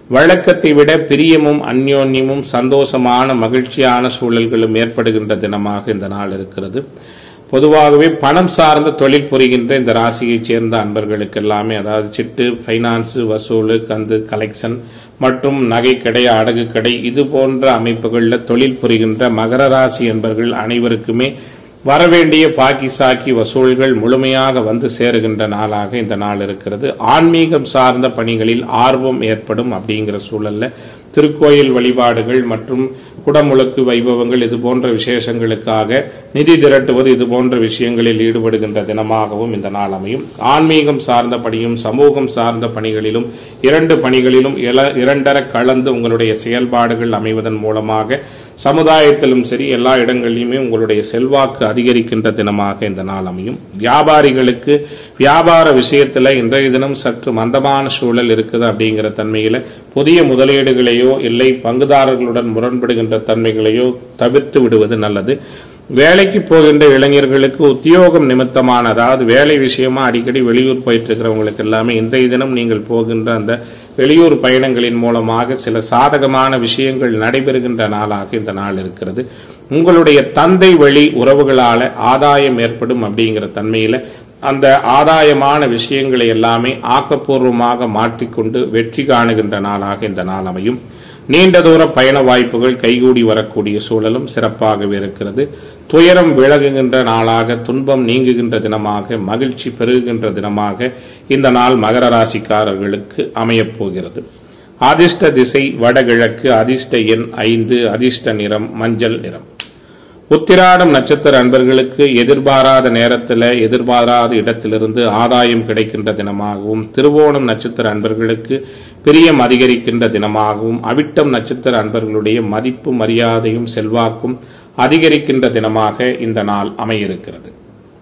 வழக்கத்தை விட பிரியமும் அந்யோன்யமும் சந்தோஷமான மகிழ்ச்சியான சூழல்களும் ஏற்படுகின்ற தினமாக இந்த நாள் இருக்கிறது பொதுவாகவே பணம் சார்ந்த தொழில் புரிகின்ற இந்த ராசியைச் சேர்ந்த அன்பர்களுக்கு எல்லாமே அதாவது சிட்டு ஃபைனான்ஸ் வசூல் கந்து கலெக்ஷன் மற்றும் நகை கடை அடகு கடை இது போன்ற அமைப்புகளில் தொழில் புரிகின்ற மகர ராசி என்பர்கள் அனைவருக்குமே வரவேண்டிய பாக்கி சாக்கி வசூல்கள் முழுமையாக வந்து சேருகின்ற நாளாக இந்த நாள் இருக்கிறது ஆன்மீகம் சார்ந்த பணிகளில் ஆர்வம் ஏற்படும் அப்படிங்கிற சூழல்ல திருக்கோயில் வழிபாடுகள் மற்றும் குடமுழுக்கு வைபவங்கள் இது போன்ற விசேஷங்களுக்காக நிதி திரட்டுவது இது போன்ற விஷயங்களில் ஈடுபடுகின்ற தினமாகவும் இந்த நாள் அமையும் ஆன்மீகம் சார்ந்த பணியும் சமூகம் சார்ந்த பணிகளிலும் இரண்டு பணிகளிலும் இல- இரண்டர கலந்து உங்களுடைய செயல்பாடுகள் அமைவதன் மூலமாக சமுதாயத்திலும் சரி எல்லா இடங்களிலுமே உங்களுடைய செல்வாக்கு அதிகரிக்கின்ற தினமாக இந்த நாள் அமையும் வியாபாரிகளுக்கு வியாபார விஷயத்துல இன்றைய தினம் சற்று மந்தமான சூழல் இருக்குது அப்படிங்கிற தன்மையில புதிய முதலீடுகளையோ இல்லை பங்குதாரர்களுடன் முரண்படுகின்ற தன்மைகளையோ தவிர்த்து விடுவது நல்லது வேலைக்கு போகின்ற இளைஞர்களுக்கு உத்தியோகம் நிமித்தமான அதாவது வேலை விஷயமா அடிக்கடி வெளியூர் போயிட்டு இருக்கிறவங்களுக்கு எல்லாமே இன்றைய தினம் நீங்கள் போகின்ற அந்த வெளியூர் பயணங்களின் மூலமாக சில சாதகமான விஷயங்கள் நடைபெறுகின்ற நாளாக இந்த நாள் இருக்கிறது உங்களுடைய தந்தை வழி உறவுகளால ஆதாயம் ஏற்படும் அப்படிங்கிற தன்மையில அந்த ஆதாயமான விஷயங்களை எல்லாமே ஆக்கப்பூர்வமாக மாற்றிக்கொண்டு வெற்றி காணுகின்ற நாளாக இந்த நாள் அமையும் நீண்ட தூர பயண வாய்ப்புகள் கைகூடி வரக்கூடிய சூழலும் சிறப்பாகவே இருக்கிறது துயரம் விலகுகின்ற நாளாக துன்பம் நீங்குகின்ற தினமாக மகிழ்ச்சி பெருகுகின்ற தினமாக இந்த நாள் மகர ராசிக்காரர்களுக்கு அமையப் போகிறது அதிர்ஷ்ட திசை வடகிழக்கு அதிர்ஷ்ட எண் ஐந்து அதிர்ஷ்ட நிறம் மஞ்சள் நிறம் உத்திராடம் நட்சத்திர அன்பர்களுக்கு எதிர்பாராத நேரத்தில் எதிர்பாராத இடத்திலிருந்து ஆதாயம் கிடைக்கின்ற தினமாகவும் திருவோணம் நட்சத்திர அன்பர்களுக்கு பிரியம் அதிகரிக்கின்ற தினமாகவும் அவிட்டம் நட்சத்திர அன்பர்களுடைய மதிப்பு மரியாதையும் செல்வாக்கும் அதிகரிக்கின்ற தினமாக இந்த நாள் அமையிருக்கிறது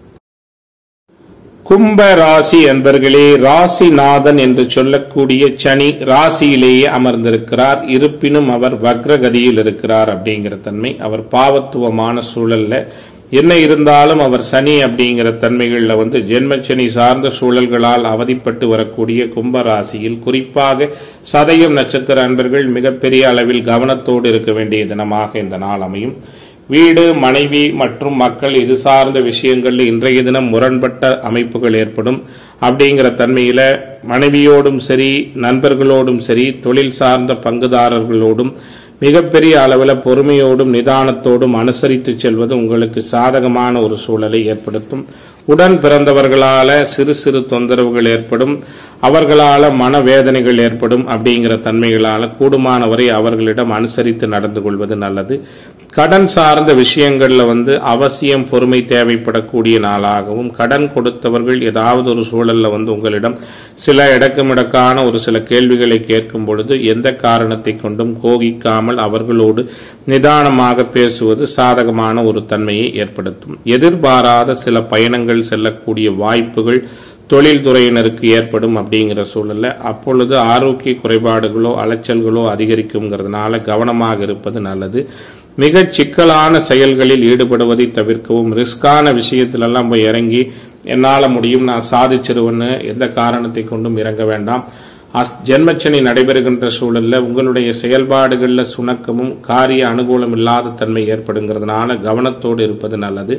கும்ப ராசி என்பர்களே ராசிநாதன் என்று சொல்லக்கூடிய சனி ராசியிலேயே அமர்ந்திருக்கிறார் இருப்பினும் அவர் வக்ரகதியில் இருக்கிறார் அப்படிங்கிற தன்மை அவர் பாவத்துவமான சூழல்ல என்ன இருந்தாலும் அவர் சனி அப்படிங்கிற தன்மைகள்ல வந்து ஜென்மச்சனி சார்ந்த சூழல்களால் அவதிப்பட்டு வரக்கூடிய கும்ப ராசியில் குறிப்பாக சதயம் நட்சத்திர அன்பர்கள் மிகப்பெரிய அளவில் கவனத்தோடு இருக்க வேண்டிய தினமாக இந்த நாள் அமையும் வீடு மனைவி மற்றும் மக்கள் இது சார்ந்த விஷயங்களில் இன்றைய தினம் முரண்பட்ட அமைப்புகள் ஏற்படும் அப்படிங்கிற தன்மையில மனைவியோடும் சரி நண்பர்களோடும் சரி தொழில் சார்ந்த பங்குதாரர்களோடும் மிகப்பெரிய அளவில் பொறுமையோடும் நிதானத்தோடும் அனுசரித்து செல்வது உங்களுக்கு சாதகமான ஒரு சூழலை ஏற்படுத்தும் உடன் பிறந்தவர்களால சிறு சிறு தொந்தரவுகள் ஏற்படும் அவர்களால மனவேதனைகள் ஏற்படும் அப்படிங்கிற தன்மைகளால கூடுமானவரை அவர்களிடம் அனுசரித்து நடந்து கொள்வது நல்லது கடன் சார்ந்த விஷயங்கள்ல வந்து அவசியம் பொறுமை தேவைப்படக்கூடிய நாளாகவும் கடன் கொடுத்தவர்கள் ஏதாவது ஒரு சூழல்ல வந்து உங்களிடம் சில இடக்கமிடக்கான ஒரு சில கேள்விகளை கேட்கும் பொழுது எந்த காரணத்தை கொண்டும் கோகிக்காமல் அவர்களோடு நிதானமாக பேசுவது சாதகமான ஒரு தன்மையை ஏற்படுத்தும் எதிர்பாராத சில பயணங்கள் செல்லக்கூடிய வாய்ப்புகள் தொழில்துறையினருக்கு ஏற்படும் அப்படிங்கிற சூழல்ல அப்பொழுது ஆரோக்கிய குறைபாடுகளோ அலைச்சல்களோ அதிகரிக்குங்கிறதுனால கவனமாக இருப்பது நல்லது மிக சிக்கலான செயல்களில் ஈடுபடுவதை தவிர்க்கவும் ரிஸ்கான விஷயத்திலெல்லாம் போய் இறங்கி என்னால் முடியும் நான் சாதிச்சிருவேன்னு எந்த காரணத்தை கொண்டும் இறங்க வேண்டாம் அஸ்- ஜென்மச்சனி நடைபெறுகின்ற சூழல்ல உங்களுடைய செயல்பாடுகளில் சுணக்கமும் காரிய அனுகூலம் இல்லாத தன்மை ஏற்படுங்கிறதுனால கவனத்தோடு இருப்பது நல்லது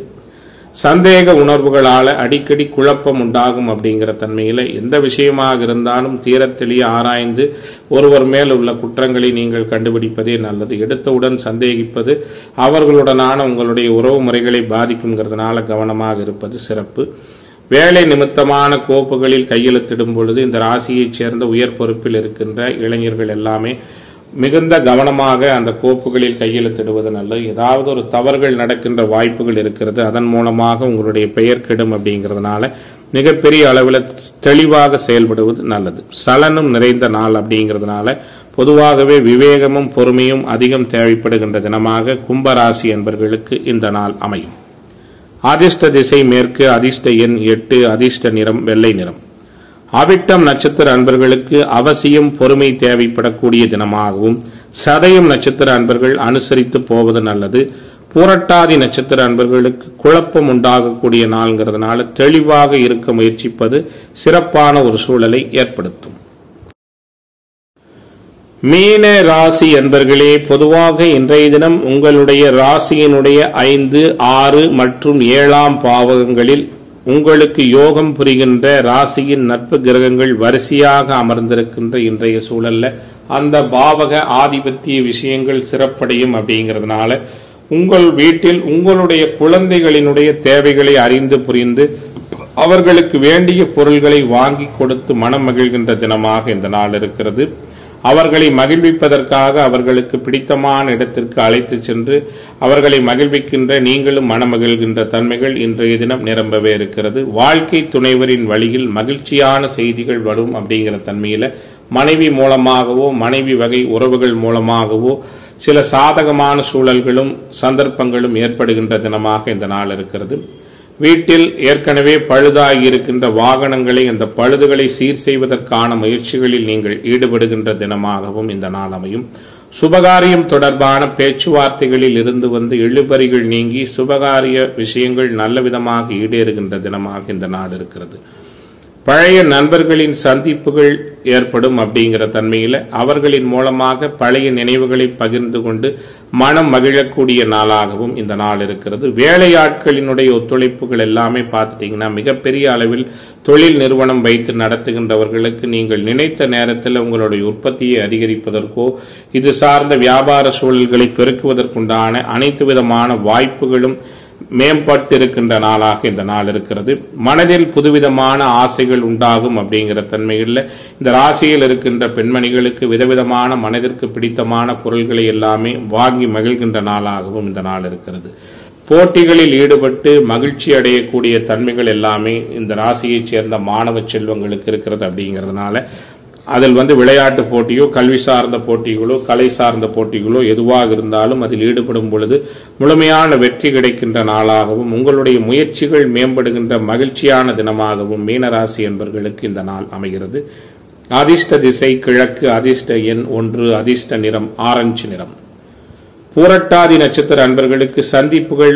சந்தேக உணர்வுகளால அடிக்கடி குழப்பம் உண்டாகும் அப்படிங்கிற தன்மையில எந்த விஷயமாக இருந்தாலும் தீரத் தெளிய ஆராய்ந்து ஒருவர் மேல் உள்ள குற்றங்களை நீங்கள் கண்டுபிடிப்பதே நல்லது எடுத்தவுடன் சந்தேகிப்பது அவர்களுடனான உங்களுடைய உறவு முறைகளை பாதிக்குங்கிறதுனால கவனமாக இருப்பது சிறப்பு வேலை நிமித்தமான கோப்புகளில் கையெழுத்திடும் பொழுது இந்த ராசியைச் சேர்ந்த உயர் பொறுப்பில் இருக்கின்ற இளைஞர்கள் எல்லாமே மிகுந்த கவனமாக அந்த கோப்புகளில் கையெழுத்திடுவது நல்லது ஏதாவது ஒரு தவறுகள் நடக்கின்ற வாய்ப்புகள் இருக்கிறது அதன் மூலமாக உங்களுடைய பெயர் கெடும் அப்படிங்கிறதுனால மிகப்பெரிய அளவில் தெளிவாக செயல்படுவது நல்லது சலனம் நிறைந்த நாள் அப்படிங்கிறதுனால பொதுவாகவே விவேகமும் பொறுமையும் அதிகம் தேவைப்படுகின்ற தினமாக கும்பராசி என்பவர்களுக்கு இந்த நாள் அமையும் அதிர்ஷ்ட திசை மேற்கு அதிர்ஷ்ட எண் எட்டு அதிர்ஷ்ட நிறம் வெள்ளை நிறம் அவிட்டம் நட்சத்திர அன்பர்களுக்கு அவசியம் பொறுமை தேவைப்படக்கூடிய தினமாகவும் சதயம் நட்சத்திர அன்பர்கள் அனுசரித்து போவது நல்லது பூரட்டாதி நட்சத்திர அன்பர்களுக்கு குழப்பம் உண்டாகக்கூடிய நாள்ங்கிறதுனால தெளிவாக இருக்க முயற்சிப்பது சிறப்பான ஒரு சூழலை ஏற்படுத்தும் மீன ராசி என்பர்களே பொதுவாக இன்றைய தினம் உங்களுடைய ராசியினுடைய ஐந்து ஆறு மற்றும் ஏழாம் பாவகங்களில் உங்களுக்கு யோகம் புரிகின்ற ராசியின் நட்பு கிரகங்கள் வரிசையாக அமர்ந்திருக்கின்ற இன்றைய சூழல்ல அந்த பாவக ஆதிபத்திய விஷயங்கள் சிறப்படையும் அப்படிங்கிறதுனால உங்கள் வீட்டில் உங்களுடைய குழந்தைகளினுடைய தேவைகளை அறிந்து புரிந்து அவர்களுக்கு வேண்டிய பொருள்களை வாங்கி கொடுத்து மனம் மகிழ்கின்ற தினமாக இந்த நாள் இருக்கிறது அவர்களை மகிழ்விப்பதற்காக அவர்களுக்கு பிடித்தமான இடத்திற்கு அழைத்து சென்று அவர்களை மகிழ்விக்கின்ற நீங்களும் மனமகிழ்கின்ற தன்மைகள் இன்றைய தினம் நிரம்பவே இருக்கிறது வாழ்க்கை துணைவரின் வழியில் மகிழ்ச்சியான செய்திகள் வரும் அப்படிங்கிற தன்மையில மனைவி மூலமாகவோ மனைவி வகை உறவுகள் மூலமாகவோ சில சாதகமான சூழல்களும் சந்தர்ப்பங்களும் ஏற்படுகின்ற தினமாக இந்த நாள் இருக்கிறது வீட்டில் ஏற்கனவே பழுதாகி இருக்கின்ற வாகனங்களை அந்த பழுதுகளை சீர் செய்வதற்கான முயற்சிகளில் நீங்கள் ஈடுபடுகின்ற தினமாகவும் இந்த நாள் அமையும் சுபகாரியம் தொடர்பான பேச்சுவார்த்தைகளில் இருந்து வந்து இழுபறிகள் நீங்கி சுபகாரிய விஷயங்கள் நல்ல விதமாக ஈடேறுகின்ற தினமாக இந்த நாள் இருக்கிறது பழைய நண்பர்களின் சந்திப்புகள் ஏற்படும் அப்படிங்கிற தன்மையில் அவர்களின் மூலமாக பழைய நினைவுகளை பகிர்ந்து கொண்டு மனம் மகிழக்கூடிய நாளாகவும் இந்த நாள் இருக்கிறது வேலையாட்களினுடைய ஒத்துழைப்புகள் எல்லாமே பார்த்துட்டீங்கன்னா மிகப்பெரிய அளவில் தொழில் நிறுவனம் வைத்து நடத்துகின்றவர்களுக்கு நீங்கள் நினைத்த நேரத்தில் உங்களுடைய உற்பத்தியை அதிகரிப்பதற்கோ இது சார்ந்த வியாபார சூழல்களை பெருக்குவதற்குண்டான அனைத்து விதமான வாய்ப்புகளும் மேம்பட்டிருக்கின்ற நாளாக இந்த நாள் இருக்கிறது மனதில் புதுவிதமான ஆசைகள் உண்டாகும் அப்படிங்கிற தன்மையில் இந்த ராசியில் இருக்கின்ற பெண்மணிகளுக்கு விதவிதமான மனதிற்கு பிடித்தமான பொருள்களை எல்லாமே வாங்கி மகிழ்கின்ற நாளாகவும் இந்த நாள் இருக்கிறது போட்டிகளில் ஈடுபட்டு மகிழ்ச்சி அடையக்கூடிய தன்மைகள் எல்லாமே இந்த ராசியைச் சேர்ந்த மாணவ செல்வங்களுக்கு இருக்கிறது அப்படிங்கிறதுனால அதில் வந்து விளையாட்டு போட்டியோ கல்வி சார்ந்த போட்டிகளோ கலை சார்ந்த போட்டிகளோ எதுவாக இருந்தாலும் அதில் ஈடுபடும் பொழுது முழுமையான வெற்றி கிடைக்கின்ற நாளாகவும் உங்களுடைய முயற்சிகள் மேம்படுகின்ற மகிழ்ச்சியான தினமாகவும் மீனராசி என்பர்களுக்கு இந்த நாள் அமைகிறது அதிர்ஷ்ட திசை கிழக்கு அதிர்ஷ்ட எண் ஒன்று அதிர்ஷ்ட நிறம் ஆரஞ்சு நிறம் பூரட்டாதி நட்சத்திர அன்பர்களுக்கு சந்திப்புகள்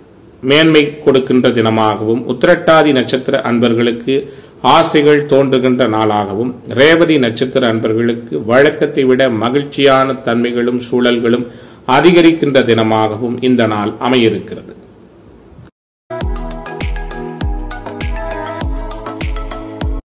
மேன்மை கொடுக்கின்ற தினமாகவும் உத்திரட்டாதி நட்சத்திர அன்பர்களுக்கு ஆசைகள் தோன்றுகின்ற நாளாகவும் ரேவதி நட்சத்திர அன்பர்களுக்கு வழக்கத்தை விட மகிழ்ச்சியான தன்மைகளும் சூழல்களும் அதிகரிக்கின்ற தினமாகவும் இந்த நாள் அமையிருக்கிறது